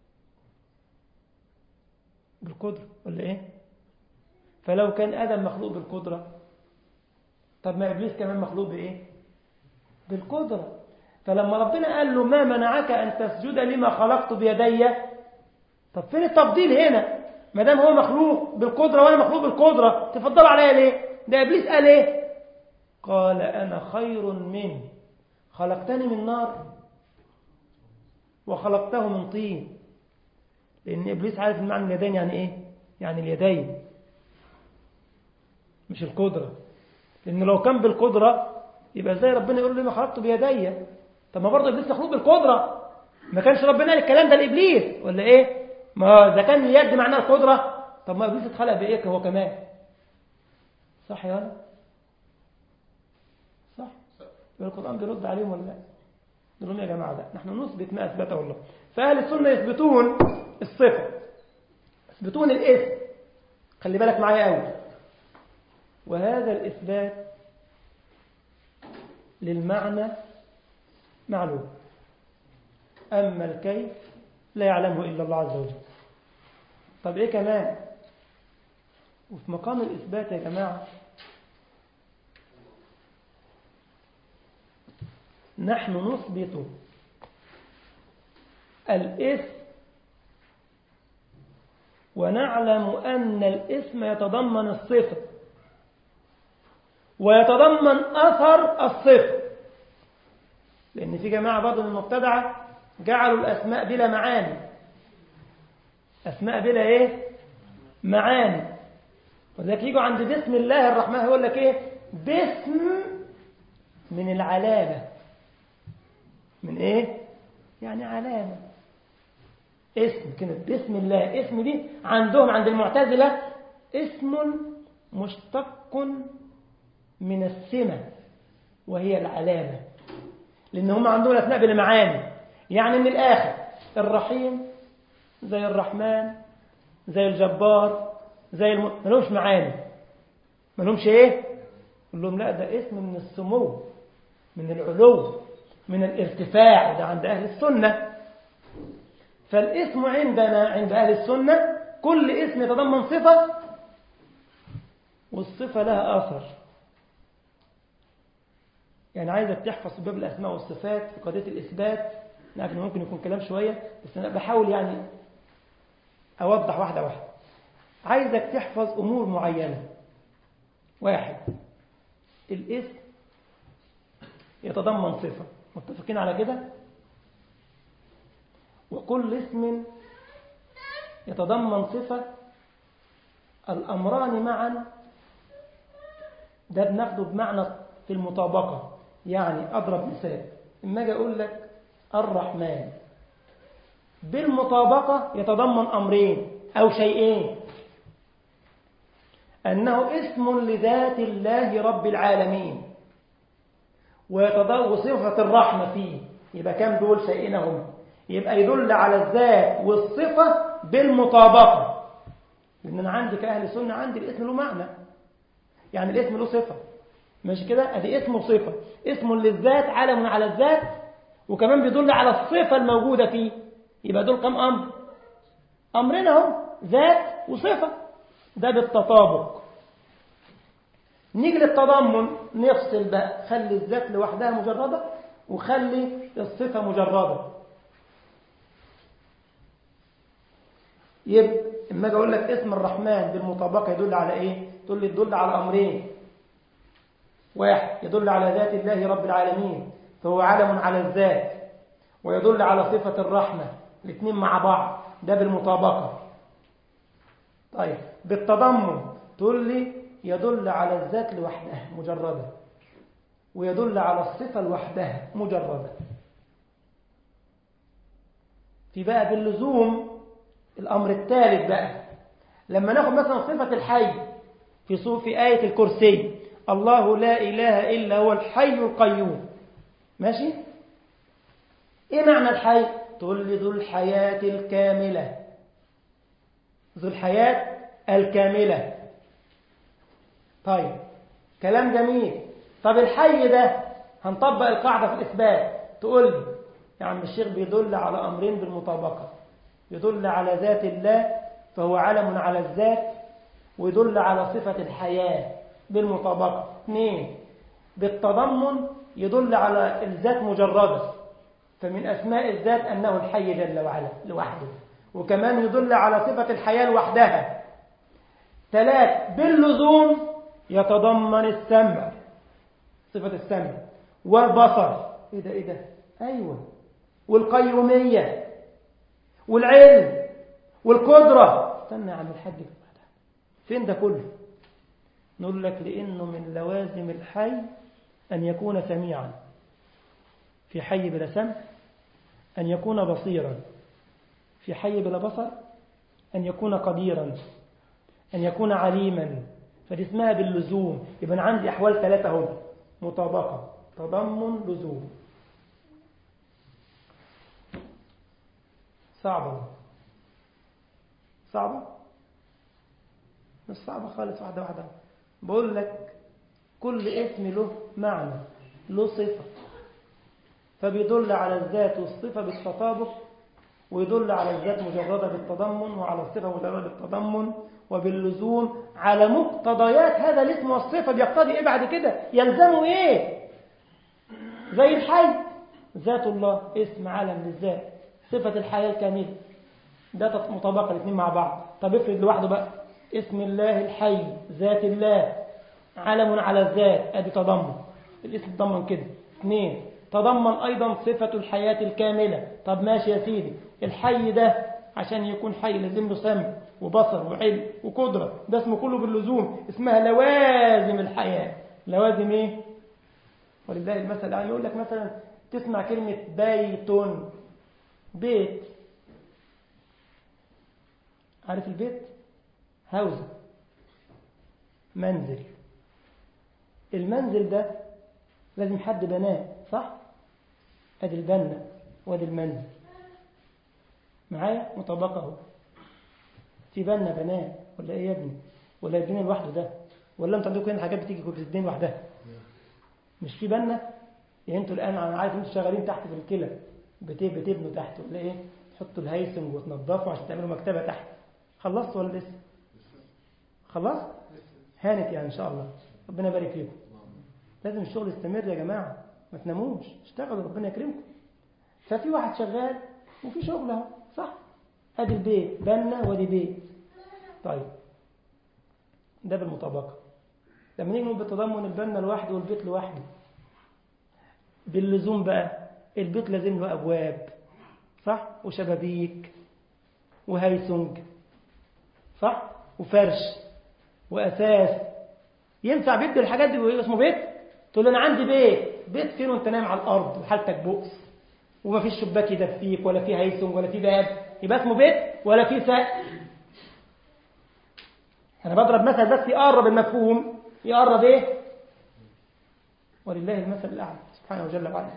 [SPEAKER 1] بالقدرة ولا إيه فلو كان آدم مخلوق بالقدرة طب ما إبليس كمان مخلوق بإيه بالقدرة فلما ربنا قال له ما منعك أن تسجد لما خلقت بيدي طب فين التفضيل هنا ما دام هو مخلوق بالقدرة وأنا مخلوق بالقدرة تفضلوا عليا ليه ده إبليس قال إيه قال أنا خير منه خلقتني من نار وخلقته من طين لأن إبليس عارف المعنى اليدين يعني إيه يعني اليدين مش القدرة لأن لو كان بالقدرة يبقى ازاي ربنا يقول لي ما خلقته بيدي طب ما برضه ابليس مخلوق بالقدره ما كانش ربنا قال الكلام ده لابليس ولا ايه ما اذا كان اليد معناها القدره طب ما ابليس اتخلق بايه هو كمان صح يا ولد صح يبقى القران بيرد عليهم ولا لا يقول لهم يا جماعه لا نحن نثبت ما اثبته الله فاهل السنه يثبتون الصفه يثبتون الاسم خلي بالك معايا قوي وهذا الاثبات للمعنى معلوم أما الكيف لا يعلمه إلا الله عز وجل طب إيه كمان وفي مقام الإثبات يا جماعة نحن نثبت الاسم ونعلم أن الاسم يتضمن الصفة ويتضمن أثر الصفة لأن في جماعة برضه من المبتدعة جعلوا الأسماء بلا معاني أسماء بلا إيه؟ معاني ولذلك يجوا عند بسم الله الرحمن يقول لك ايه باسم من العلامة من ايه يعني علامة اسم كلمة بسم الله اسم دي عندهم عند المعتزلة اسم مشتق من السمة وهي العلامة لأن هم عندهم الأسماء بالمعاني يعني من الآخر الرحيم زي الرحمن زي الجبار زي الم... ملهمش معاني ملهمش ايه قل لهم لا ده اسم من السمو من العلو من الارتفاع ده عند أهل السنة فالاسم عندنا عند أهل السنة كل اسم يتضمن صفة والصفة لها آثر يعني عايزك تحفظ باب الأسماء والصفات في قضية الإثبات لكن ممكن يكون كلام شوية بس أنا بحاول يعني أوضح واحدة واحدة عايزك تحفظ أمور معينة واحد الاسم يتضمن صفة متفقين على كده وكل اسم يتضمن صفة الأمران معا ده بناخده بمعنى في المطابقة يعني أضرب مثال إما أجي أقول لك الرحمن بالمطابقة يتضمن أمرين أو شيئين أنه اسم لذات الله رب العالمين ويتضمن صفة الرحمة فيه يبقى كم دول شيئين هم يبقى يدل على الذات والصفة بالمطابقة لأن أنا عندي كأهل سنة عندي الاسم له معنى يعني الاسم له صفة ماشي كده ادي اسم وصفة اسم للذات علم على الذات وكمان بيدل على الصفة الموجودة فيه يبقى دول كم أمر أمرين اهو ذات وصفة ده بالتطابق نيجي للتضمن نفصل بقى خلي الذات لوحدها مجردة وخلي الصفة مجردة يبقى اما اجي اقول لك اسم الرحمن بالمطابقة يدل على ايه تقول لي يدل على امرين واحد يدل على ذات الله رب العالمين فهو علم على الذات ويدل على صفة الرحمة الاثنين مع بعض ده بالمطابقة طيب بالتضمن تقول لي يدل على الذات لوحدها مجردة ويدل على الصفة لوحدها مجردة في بقى باللزوم الأمر الثالث بقى لما ناخد مثلا صفة الحي في صوف في آية الكرسي الله لا إله إلا هو الحي القيوم ماشي إيه معنى الحي تقول لي ذو الحياة الكاملة ذو الحياة الكاملة طيب كلام جميل طب الحي ده هنطبق القاعدة في الإثبات تقول لي يا عم الشيخ بيدل على أمرين بالمطابقة يدل على ذات الله فهو علم على الذات ويدل على صفة الحياة بالمطابقة اثنين بالتضمن يدل على الذات مجردة فمن أسماء الذات أنه الحي جل وعلا لوحده وكمان يدل على صفة الحياة لوحدها ثلاث باللزوم يتضمن السمع صفة السمع والبصر ايه ده ايه ده ايوه والقيومية والعلم والقدرة استنى يا عم الحاج فين ده كله نقول لك لأنه من لوازم الحي أن يكون سميعا في حي بلا سمع أن يكون بصيرا في حي بلا بصر أن يكون قديرا أن يكون عليما فدي اسمها باللزوم يبقى أنا عندي أحوال ثلاثة هم مطابقة تضمن لزوم صعبة صعبة مش صعبة خالص واحدة واحدة بقول لك كل اسم له معنى له صفة فبيدل على الذات والصفة بالتطابق ويدل على الذات مجردة بالتضمن وعلى الصفة مجردة بالتضمن وباللزوم على مقتضيات هذا الاسم والصفة بيقتضي ايه بعد كده يلزمه ايه زي الحي ذات الله اسم علم للذات صفة الحياة الكاملة ده مطابقة الاثنين مع بعض طب افرض لوحده بقى اسم الله الحي ذات الله علم على الذات ادي تضمن الاسم تضمن كده اثنين تضمن ايضا صفة الحياة الكاملة طب ماشي يا سيدي الحي ده عشان يكون حي لازم له سمع وبصر وعلم وقدرة ده اسمه كله باللزوم اسمها لوازم الحياة لوازم ايه ولله المثل يعني يقول لك مثلا تسمع كلمة بيت بيت عارف البيت هاوز منزل المنزل ده لازم حد بناه صح ادي البنا وادي المنزل معايا مطابقه اهو في بنا بناه ولا ايه يا ابني ولا يبني لوحده ده ولا انت عندكم هنا حاجات بتيجي بتتبني لوحدها مش في بنا يعني انتوا الان انا عارف انتوا شغالين تحت في الكلى بتبنوا تحت ولا ايه تحطوا الهيسنج وتنضفوا عشان تعملوا مكتبه تحت خلصت ولا لسه خلصت هانت يعني ان شاء الله ربنا يبارك فيكم لازم الشغل يستمر يا جماعه ما تناموش اشتغلوا ربنا يكرمكم ففي واحد شغال وفي شغل اهو صح ادي البيت بنا وادي بيت طيب ده بالمطابقه لما نيجي نقول بالتضمن البنا لوحده والبيت لوحده باللزوم بقى البيت لازم له ابواب صح وشبابيك وهيسنج صح وفرش واساس ينفع بيت بالحاجات دي ويبقى اسمه بيت تقول له انا عندي بيت بيت فين وانت نايم على الارض وحالتك بؤس وما فيش شباك يدفيك ولا في هيسنج ولا في باب يبقى اسمه بيت ولا في سقف انا بضرب مثل بس يقرب المفهوم يقرب ايه ولله المثل الاعلى سبحانه وجل وعلا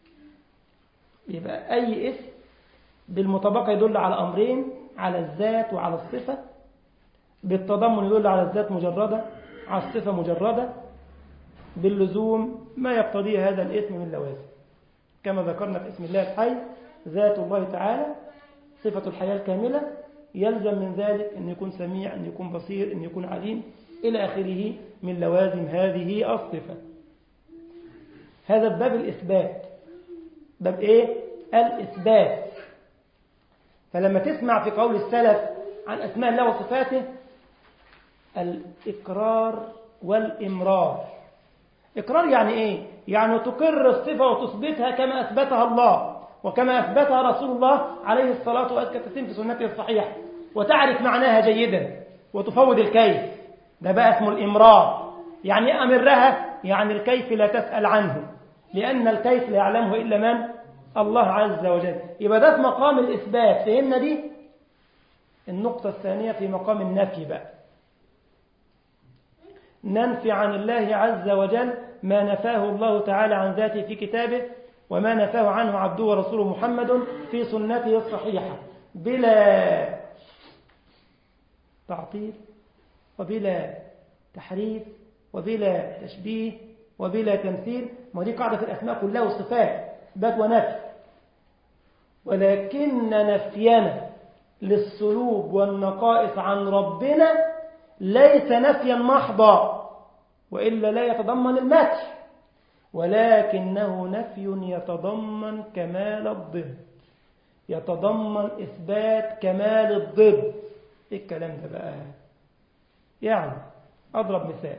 [SPEAKER 1] يبقى اي اسم بالمطابقه يدل على امرين على الذات وعلى الصفه بالتضمن يدل على الذات مجرده على الصفه مجرده باللزوم ما يقتضيه هذا الاسم من لوازم كما ذكرنا في اسم الله الحي ذات الله تعالى صفة الحياة الكاملة يلزم من ذلك أن يكون سميع أن يكون بصير أن يكون عليم إلى آخره من لوازم هذه الصفة هذا باب الإثبات باب إيه؟ الإثبات فلما تسمع في قول السلف عن أسماء الله وصفاته الإقرار والإمرار إقرار يعني إيه؟ يعني تقر الصفة وتثبتها كما أثبتها الله وكما أثبتها رسول الله عليه الصلاة والسلام في سنته الصحيحة وتعرف معناها جيدا وتفوض الكيف ده بقى اسمه الإمرار يعني أمرها يعني الكيف لا تسأل عنه لأن الكيف لا يعلمه إلا من؟ الله عز وجل يبقى ده في مقام الإثبات فهمنا دي؟ النقطة الثانية في مقام النفي بقى ننفي عن الله عز وجل ما نفاه الله تعالى عن ذاته في كتابه وما نفاه عنه عبده ورسوله محمد في سنته الصحيحة بلا تعطيل وبلا تحريف وبلا تشبيه وبلا تمثيل ما دي قاعدة في الأسماء كلها والصفات بات ونفي ولكن نفينا للسلوب والنقائص عن ربنا ليس نفيا محضا وإلا لا يتضمن المدح ولكنه نفي يتضمن كمال الضد يتضمن إثبات كمال الضد إيه الكلام ده بقى يعني أضرب مثال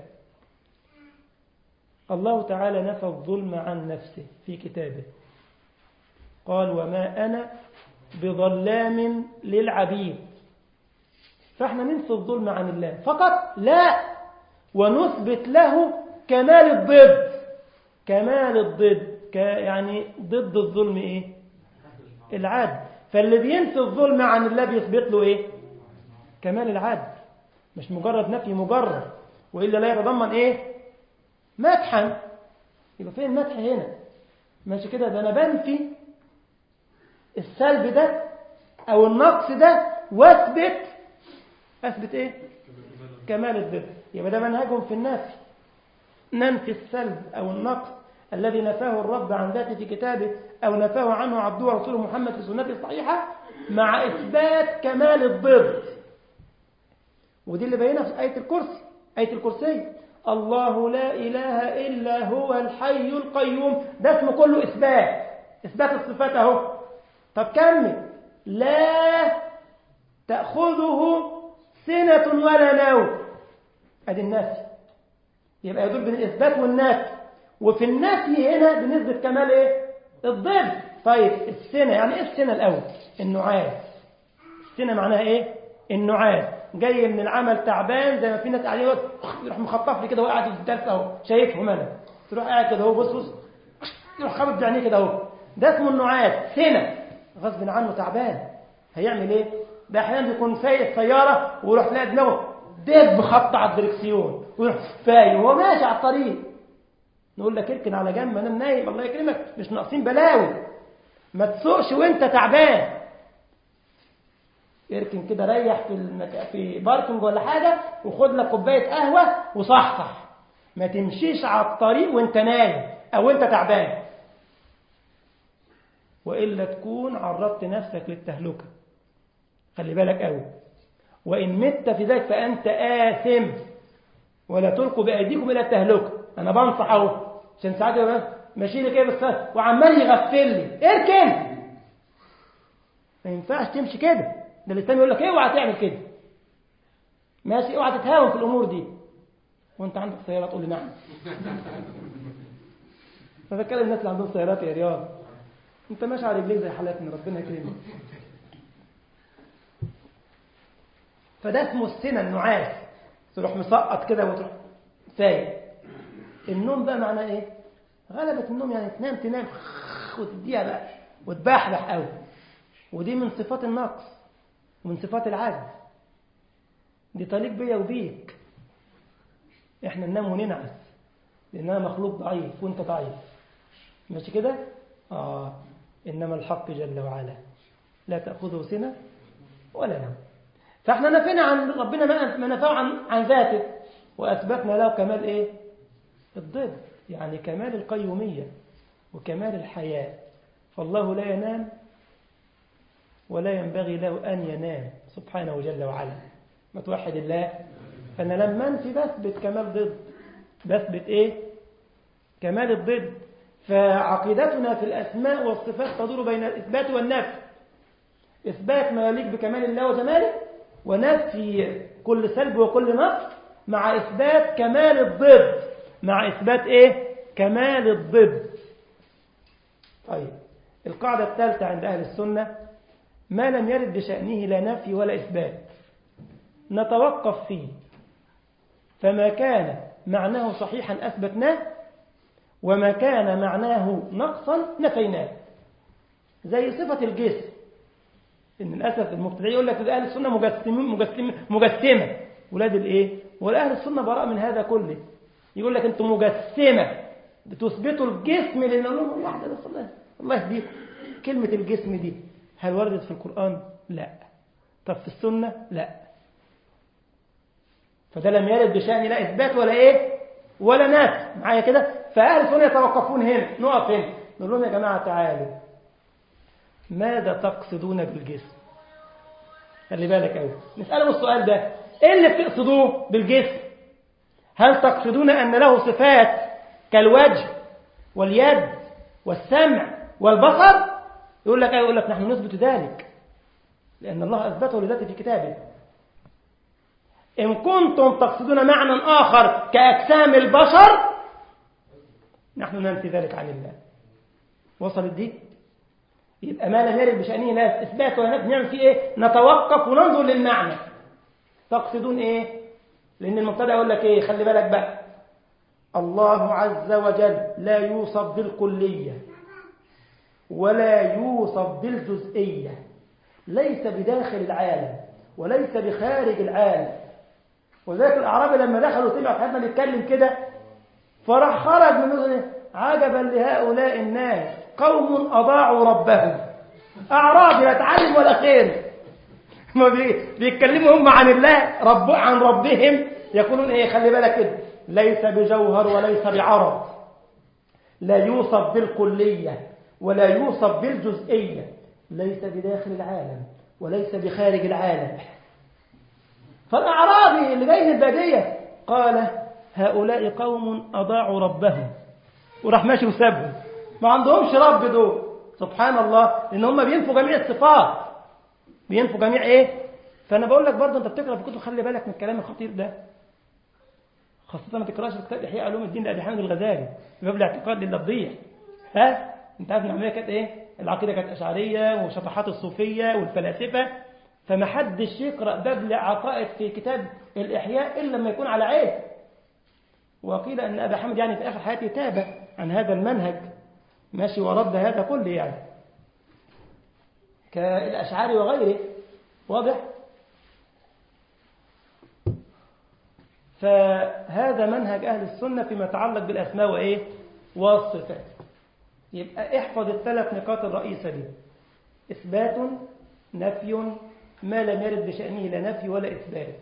[SPEAKER 1] الله تعالى نفى الظلم عن نفسه في كتابه قال وما أنا بظلام للعبيد فاحنا ننفي الظلم عن الله فقط لا ونثبت له كمال الضد كمال الضد يعني ضد الظلم ايه العدل فاللي بينفي الظلم عن الله بيثبت له ايه كمال العدل مش مجرد نفي مجرد والا لا يتضمن ايه مدحا يبقى فين المدح هنا ماشي كده ده انا بنفي السلب ده او النقص ده واثبت اثبت ايه كمال الضد يبقى ده منهجهم في النفي ننفي السلب أو النقص الذي نفاه الرب عن ذاته في كتابه أو نفاه عنه عبده ورسوله محمد في سنته الصحيحة مع إثبات كمال الضد ودي اللي بينها في آية الكرسي آية الكرسي الله لا إله إلا هو الحي القيوم ده اسمه كله إثبات إثبات الصفات أهو طب كمل لا تأخذه سنة ولا نوم أدي النفي يبقى يدل بين الإثبات والنفي وفي النفي هنا بنسبة كمال إيه؟ الضد طيب السنة يعني إيه السنة الأول؟ النعاس سنة معناها ايه النعاس جاي من العمل تعبان زي ما في ناس قاعدين يروح مخطف لي كده وهو قاعد في الدرس اهو شايفهم انا تروح قاعد كده اهو بص بص يروح خابط بعينيه كده اهو ده اسمه النعاس سنة غصب عنه تعبان هيعمل ايه ده احيانا بيكون سايق السياره ويروح تلاقي دماغه دب خط على الدركسيون ويروح فايق وهو ماشي على الطريق نقول لك اركن على جنب انا نايم الله يكرمك مش ناقصين بلاوي ما تسوقش وانت تعبان اركن كده ريح في المك... في باركنج ولا حاجه وخد لك كوبايه قهوه وصحصح ما تمشيش على الطريق وانت نايم او انت تعبان والا تكون عرضت نفسك للتهلكه خلي بالك قوي وان مت في ذلك فانت آثم ولا تلقوا بايديكم الى التهلكه انا بنصح اهو عشان ساعات يبقى ماشي لي كده بس وعمال يغفل لي اركن ما ينفعش تمشي كده ده الاسلام يقول لك اوعى تعمل كده ماشي اوعى تتهاون في الامور دي وانت عندك سياره تقول لي نعم فبتكلم الناس اللي عندهم سيارات يا رياض انت ماشي على رجليك زي حالاتنا ربنا يكرمك فده اسمه السنة النعاس تروح مسقط كده وتروح سايق النوم بقى معناه ايه غلبة النوم يعني تنام تنام وتديها بقى وتبحبح قوي ودي من صفات النقص ومن صفات العجز دي طريق بيا وبيك احنا ننام وننعس لاننا مخلوق ضعيف وانت ضعيف ماشي كده اه انما الحق جل وعلا لا تاخذه سنه ولا نوم فاحنا نفينا عن ربنا ما نفاه عن عن ذاته واثبتنا له كمال ايه الضد يعني كمال القيوميه وكمال الحياه فالله لا ينام ولا ينبغي له ان ينام سبحانه جل وعلا ما توحد الله فانا لما انفي بثبت كمال ضد بثبت ايه كمال الضد فعقيدتنا في الاسماء والصفات تدور بين الاثبات والنفي اثبات ما يليق بكمال الله وجماله ونفي كل سلب وكل نقص مع إثبات كمال الضد مع إثبات إيه؟ كمال الضد طيب القاعدة الثالثة عند أهل السنة ما لم يرد بشأنه لا نفي ولا إثبات نتوقف فيه فما كان معناه صحيحا أثبتناه وما كان معناه نقصا نفيناه زي صفة الجسم ان للاسف المبتدعين يقول لك اهل السنه مجسمين مجسم مجسمه ولاد الايه والاهل السنه براء من هذا كله يقول لك انتم مجسمه بتثبتوا الجسم لان نقول لهم واحده بس الله الله يهديكم كلمه الجسم دي هل وردت في القران لا طب في السنه لا فده لم يرد بشان لا اثبات ولا ايه ولا نفي معايا كده فاهل السنه يتوقفون هنا نقف هنا نقول لهم يا جماعه تعالوا ماذا تقصدون بالجسم خلي بالك قوي نسألهم السؤال ده ايه اللي بتقصدوه بالجسم هل تقصدون أن له صفات كالوجه واليد والسمع والبصر يقول لك يقول لك نحن نثبت ذلك لأن الله أثبته لذاته في كتابه إن كنتم تقصدون معنى آخر كأجسام البشر نحن ننفي ذلك عن الله وصلت دي يبقى ما لم يرد بشأنه لا إثبات ولا نفي نعمل فيه إيه نتوقف وننظر للمعنى تقصدون إيه لأن المبتدع يقول لك إيه خلي بالك بقى الله عز وجل لا يوصف بالكلية ولا يوصف بالجزئية ليس بداخل العالم وليس بخارج العالم وذلك الأعرابي لما دخلوا سمعوا حد بيتكلم كده فراح خرج من عجبا لهؤلاء الناس قوم أضاعوا ربهم أعرابي لا تعلم ولا خير ما بيتكلموا هم عن الله رب عن ربهم يقولون ايه خلي بالك كده ليس بجوهر وليس بعرض لا يوصف بالكلية ولا يوصف بالجزئية ليس بداخل العالم وليس بخارج العالم فالأعرابي اللي جاي من البادية قال هؤلاء قوم أضاعوا ربهم وراح ماشي وسابهم ما عندهمش رب دول سبحان الله لأن هم بينفوا جميع الصفات بينفوا جميع إيه فأنا بقول لك برضه أنت بتقرأ في كتب خلي بالك من الكلام الخطير ده خاصة ما تقراش كتاب إحياء علوم الدين لأبي حامد الغزالي في باب الاعتقاد للضبيع ها أنت عارف العملية كانت إيه العقيدة كانت أشعرية وشطحات الصوفية والفلاسفة فما حدش يقرأ باب عقائد في كتاب الإحياء إلا لما يكون على عين وقيل أن أبا حمد يعني في آخر حياته تاب عن هذا المنهج ماشي ورد هذا كله يعني كالأشعار وغيره واضح فهذا منهج أهل السنة فيما يتعلق بالأسماء وإيه والصفات يبقى احفظ الثلاث نقاط الرئيسة دي إثبات نفي ما لم يرد بشأنه لا نفي ولا إثبات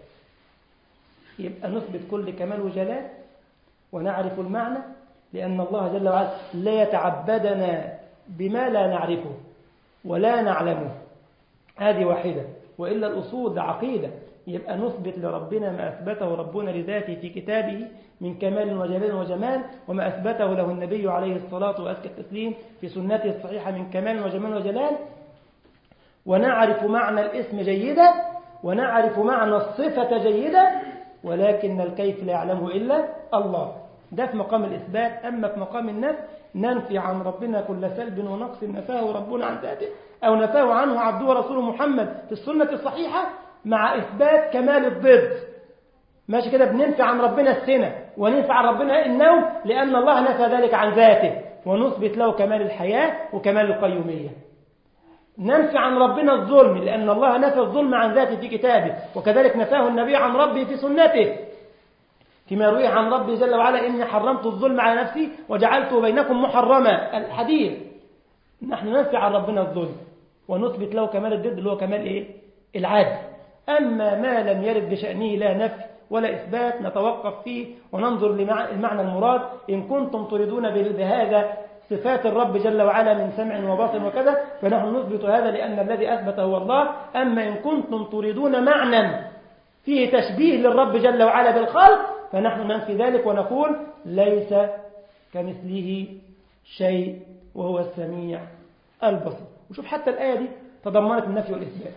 [SPEAKER 1] يبقى نثبت كل كمال وجلال ونعرف المعنى لأن الله جل وعلا لا يتعبدنا بما لا نعرفه ولا نعلمه هذه واحدة وإلا الأصول عقيدة يبقى نثبت لربنا ما أثبته ربنا لذاته في كتابه من كمال وجلال وجمال وما أثبته له النبي عليه الصلاة وأزكى التسليم في سنته الصحيحة من كمال وجمال وجلال ونعرف معنى الاسم جيدا ونعرف معنى الصفة جيدا ولكن الكيف لا يعلمه إلا الله ده في مقام الإثبات أما في مقام النفي ننفي عن ربنا كل سلب ونقص نفاه ربنا عن ذاته أو نفاه عنه عبده ورسوله محمد في السنة الصحيحة مع إثبات كمال الضد ماشي كده بننفي عن ربنا السنة وننفي عن ربنا النوم لأن الله نفى ذلك عن ذاته ونثبت له كمال الحياة وكمال القيومية ننفي عن ربنا الظلم لأن الله نفى الظلم عن ذاته في كتابه وكذلك نفاه النبي عن ربه في سنته فيما يرويه عن ربي جل وعلا إني حرمت الظلم على نفسي وجعلته بينكم محرما الحديث نحن ننفي عن ربنا الظلم ونثبت له كمال الضد اللي هو كمال إيه؟ العدل أما ما لم يرد بشأنه لا نفي ولا إثبات نتوقف فيه وننظر للمعنى المراد إن كنتم تريدون بهذا صفات الرب جل وعلا من سمع وبصر وكذا فنحن نثبت هذا لأن الذي أثبت هو الله أما إن كنتم تريدون معنى فيه تشبيه للرب جل وعلا بالخلق فنحن ننفي ذلك ونقول ليس كمثله شيء وهو السميع البصير وشوف حتى الآية دي تضمنت النفي والإثبات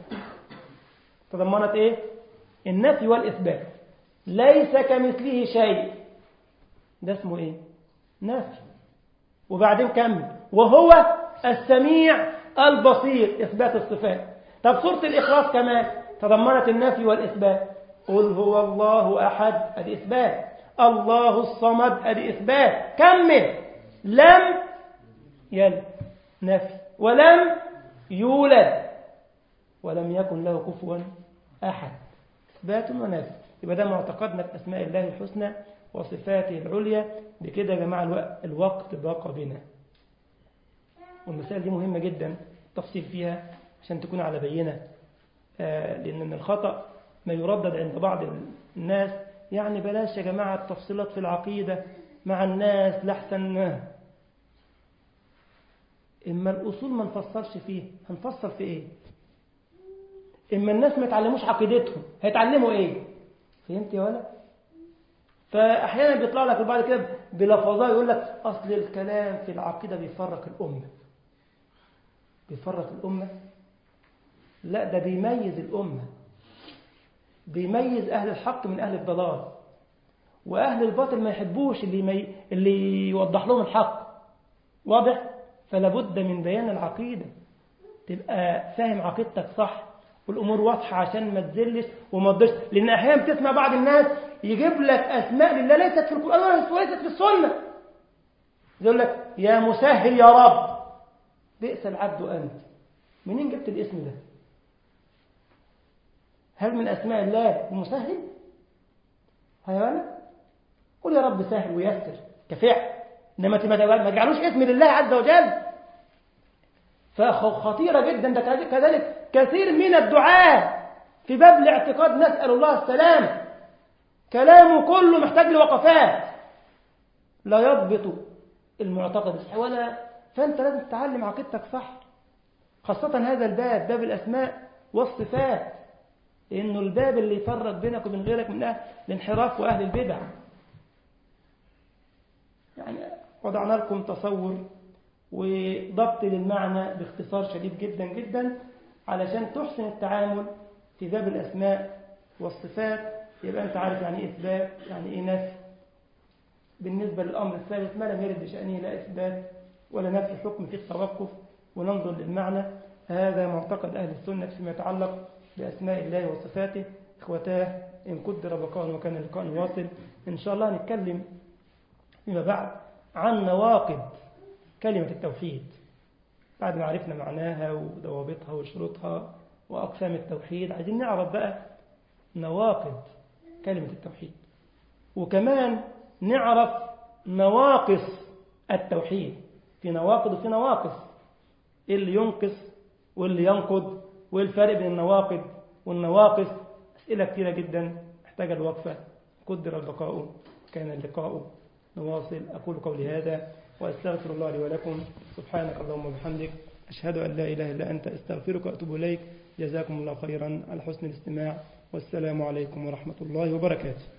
[SPEAKER 1] تضمنت إيه؟ النفي والإثبات ليس كمثله شيء ده اسمه إيه؟ نفي وبعدين كمل وهو السميع البصير إثبات الصفات طب سورة الإخلاص كمان تضمنت النفي والإثبات قل هو الله أحد أدي إثبات الله الصمد أدي إثبات كمل لم يلد نفي ولم يولد ولم يكن له كفوا أحد إثبات ونفي يبقى ده معتقدنا في أسماء الله الحسنى وصفاته العليا بكده يا جماعة الوقت باق بنا والمسائل دي مهمة جدا التفصيل فيها عشان تكون على بينة آه لأن من الخطأ ما يردد عند بعض الناس يعني بلاش يا جماعة التفصيلات في العقيدة مع الناس لحسن إما الأصول ما نفصلش فيه هنفصل في إيه إما الناس ما يتعلموش عقيدتهم هيتعلموا إيه فهمت يا ولا فأحيانا بيطلع لك البعض كده بلفظات يقول لك أصل الكلام في العقيدة بيفرق الأمة بيفرق الأمة لا ده بيميز الأمة بيميز أهل الحق من أهل الضلال وأهل الباطل ما يحبوش اللي, مي... اللي يوضح لهم الحق واضح فلا بد من بيان العقيدة تبقى فاهم عقيدتك صح والأمور واضحة عشان ما تزلش وما تضرش لأن أحيانا بتسمع بعض الناس يجيب لك أسماء لله ليست في القرآن وليست في السنة يقول لك يا مسهل يا رب بئس العبد أنت منين جبت الاسم ده هل من أسماء الله المسهل هيوانا قل يا رب سهل ويسر كفعل إنما ما تجعلوش اسم لله عز وجل فخطيرة جدا ده كذلك كثير من الدعاء في باب الاعتقاد نسأل الله السلام كلامه كله محتاج لوقفات لا يضبط المعتقد ولا فأنت لازم تتعلم عقيدتك صح خاصة هذا الباب باب الأسماء والصفات لأنه الباب اللي يفرق بينك وبين غيرك من أهل الانحراف وأهل البدع يعني وضعنا لكم تصور وضبط للمعنى باختصار شديد جدا جدا علشان تحسن التعامل في باب الأسماء والصفات يبقى أنت عارف يعني إيه إثبات يعني إيه نفي بالنسبة للأمر الثالث ما لم يرد بشأنه لا إثبات ولا نفي حكم في التوقف وننظر للمعنى هذا معتقد أهل السنة فيما يتعلق بأسماء الله وصفاته إخوتاه إن قدر بقاء وكان اللقاء واصل إن شاء الله نتكلم فيما بعد عن نواقض كلمة التوحيد بعد ما عرفنا معناها وضوابطها وشروطها وأقسام التوحيد عايزين نعرف بقى نواقض كلمة التوحيد وكمان نعرف نواقص التوحيد في نواقض وفي نواقص إيه اللي ينقص واللي ينقض وايه الفرق بين النواقض والنواقص أسئلة كثيرة جدا محتاجة الوقفة قدر البقاء كان اللقاء نواصل أقول قولي هذا وأستغفر الله لي ولكم سبحانك اللهم وبحمدك أشهد أن لا إله إلا أنت أستغفرك وأتوب إليك جزاكم الله خيرا على حسن الاستماع والسلام عليكم ورحمة الله وبركاته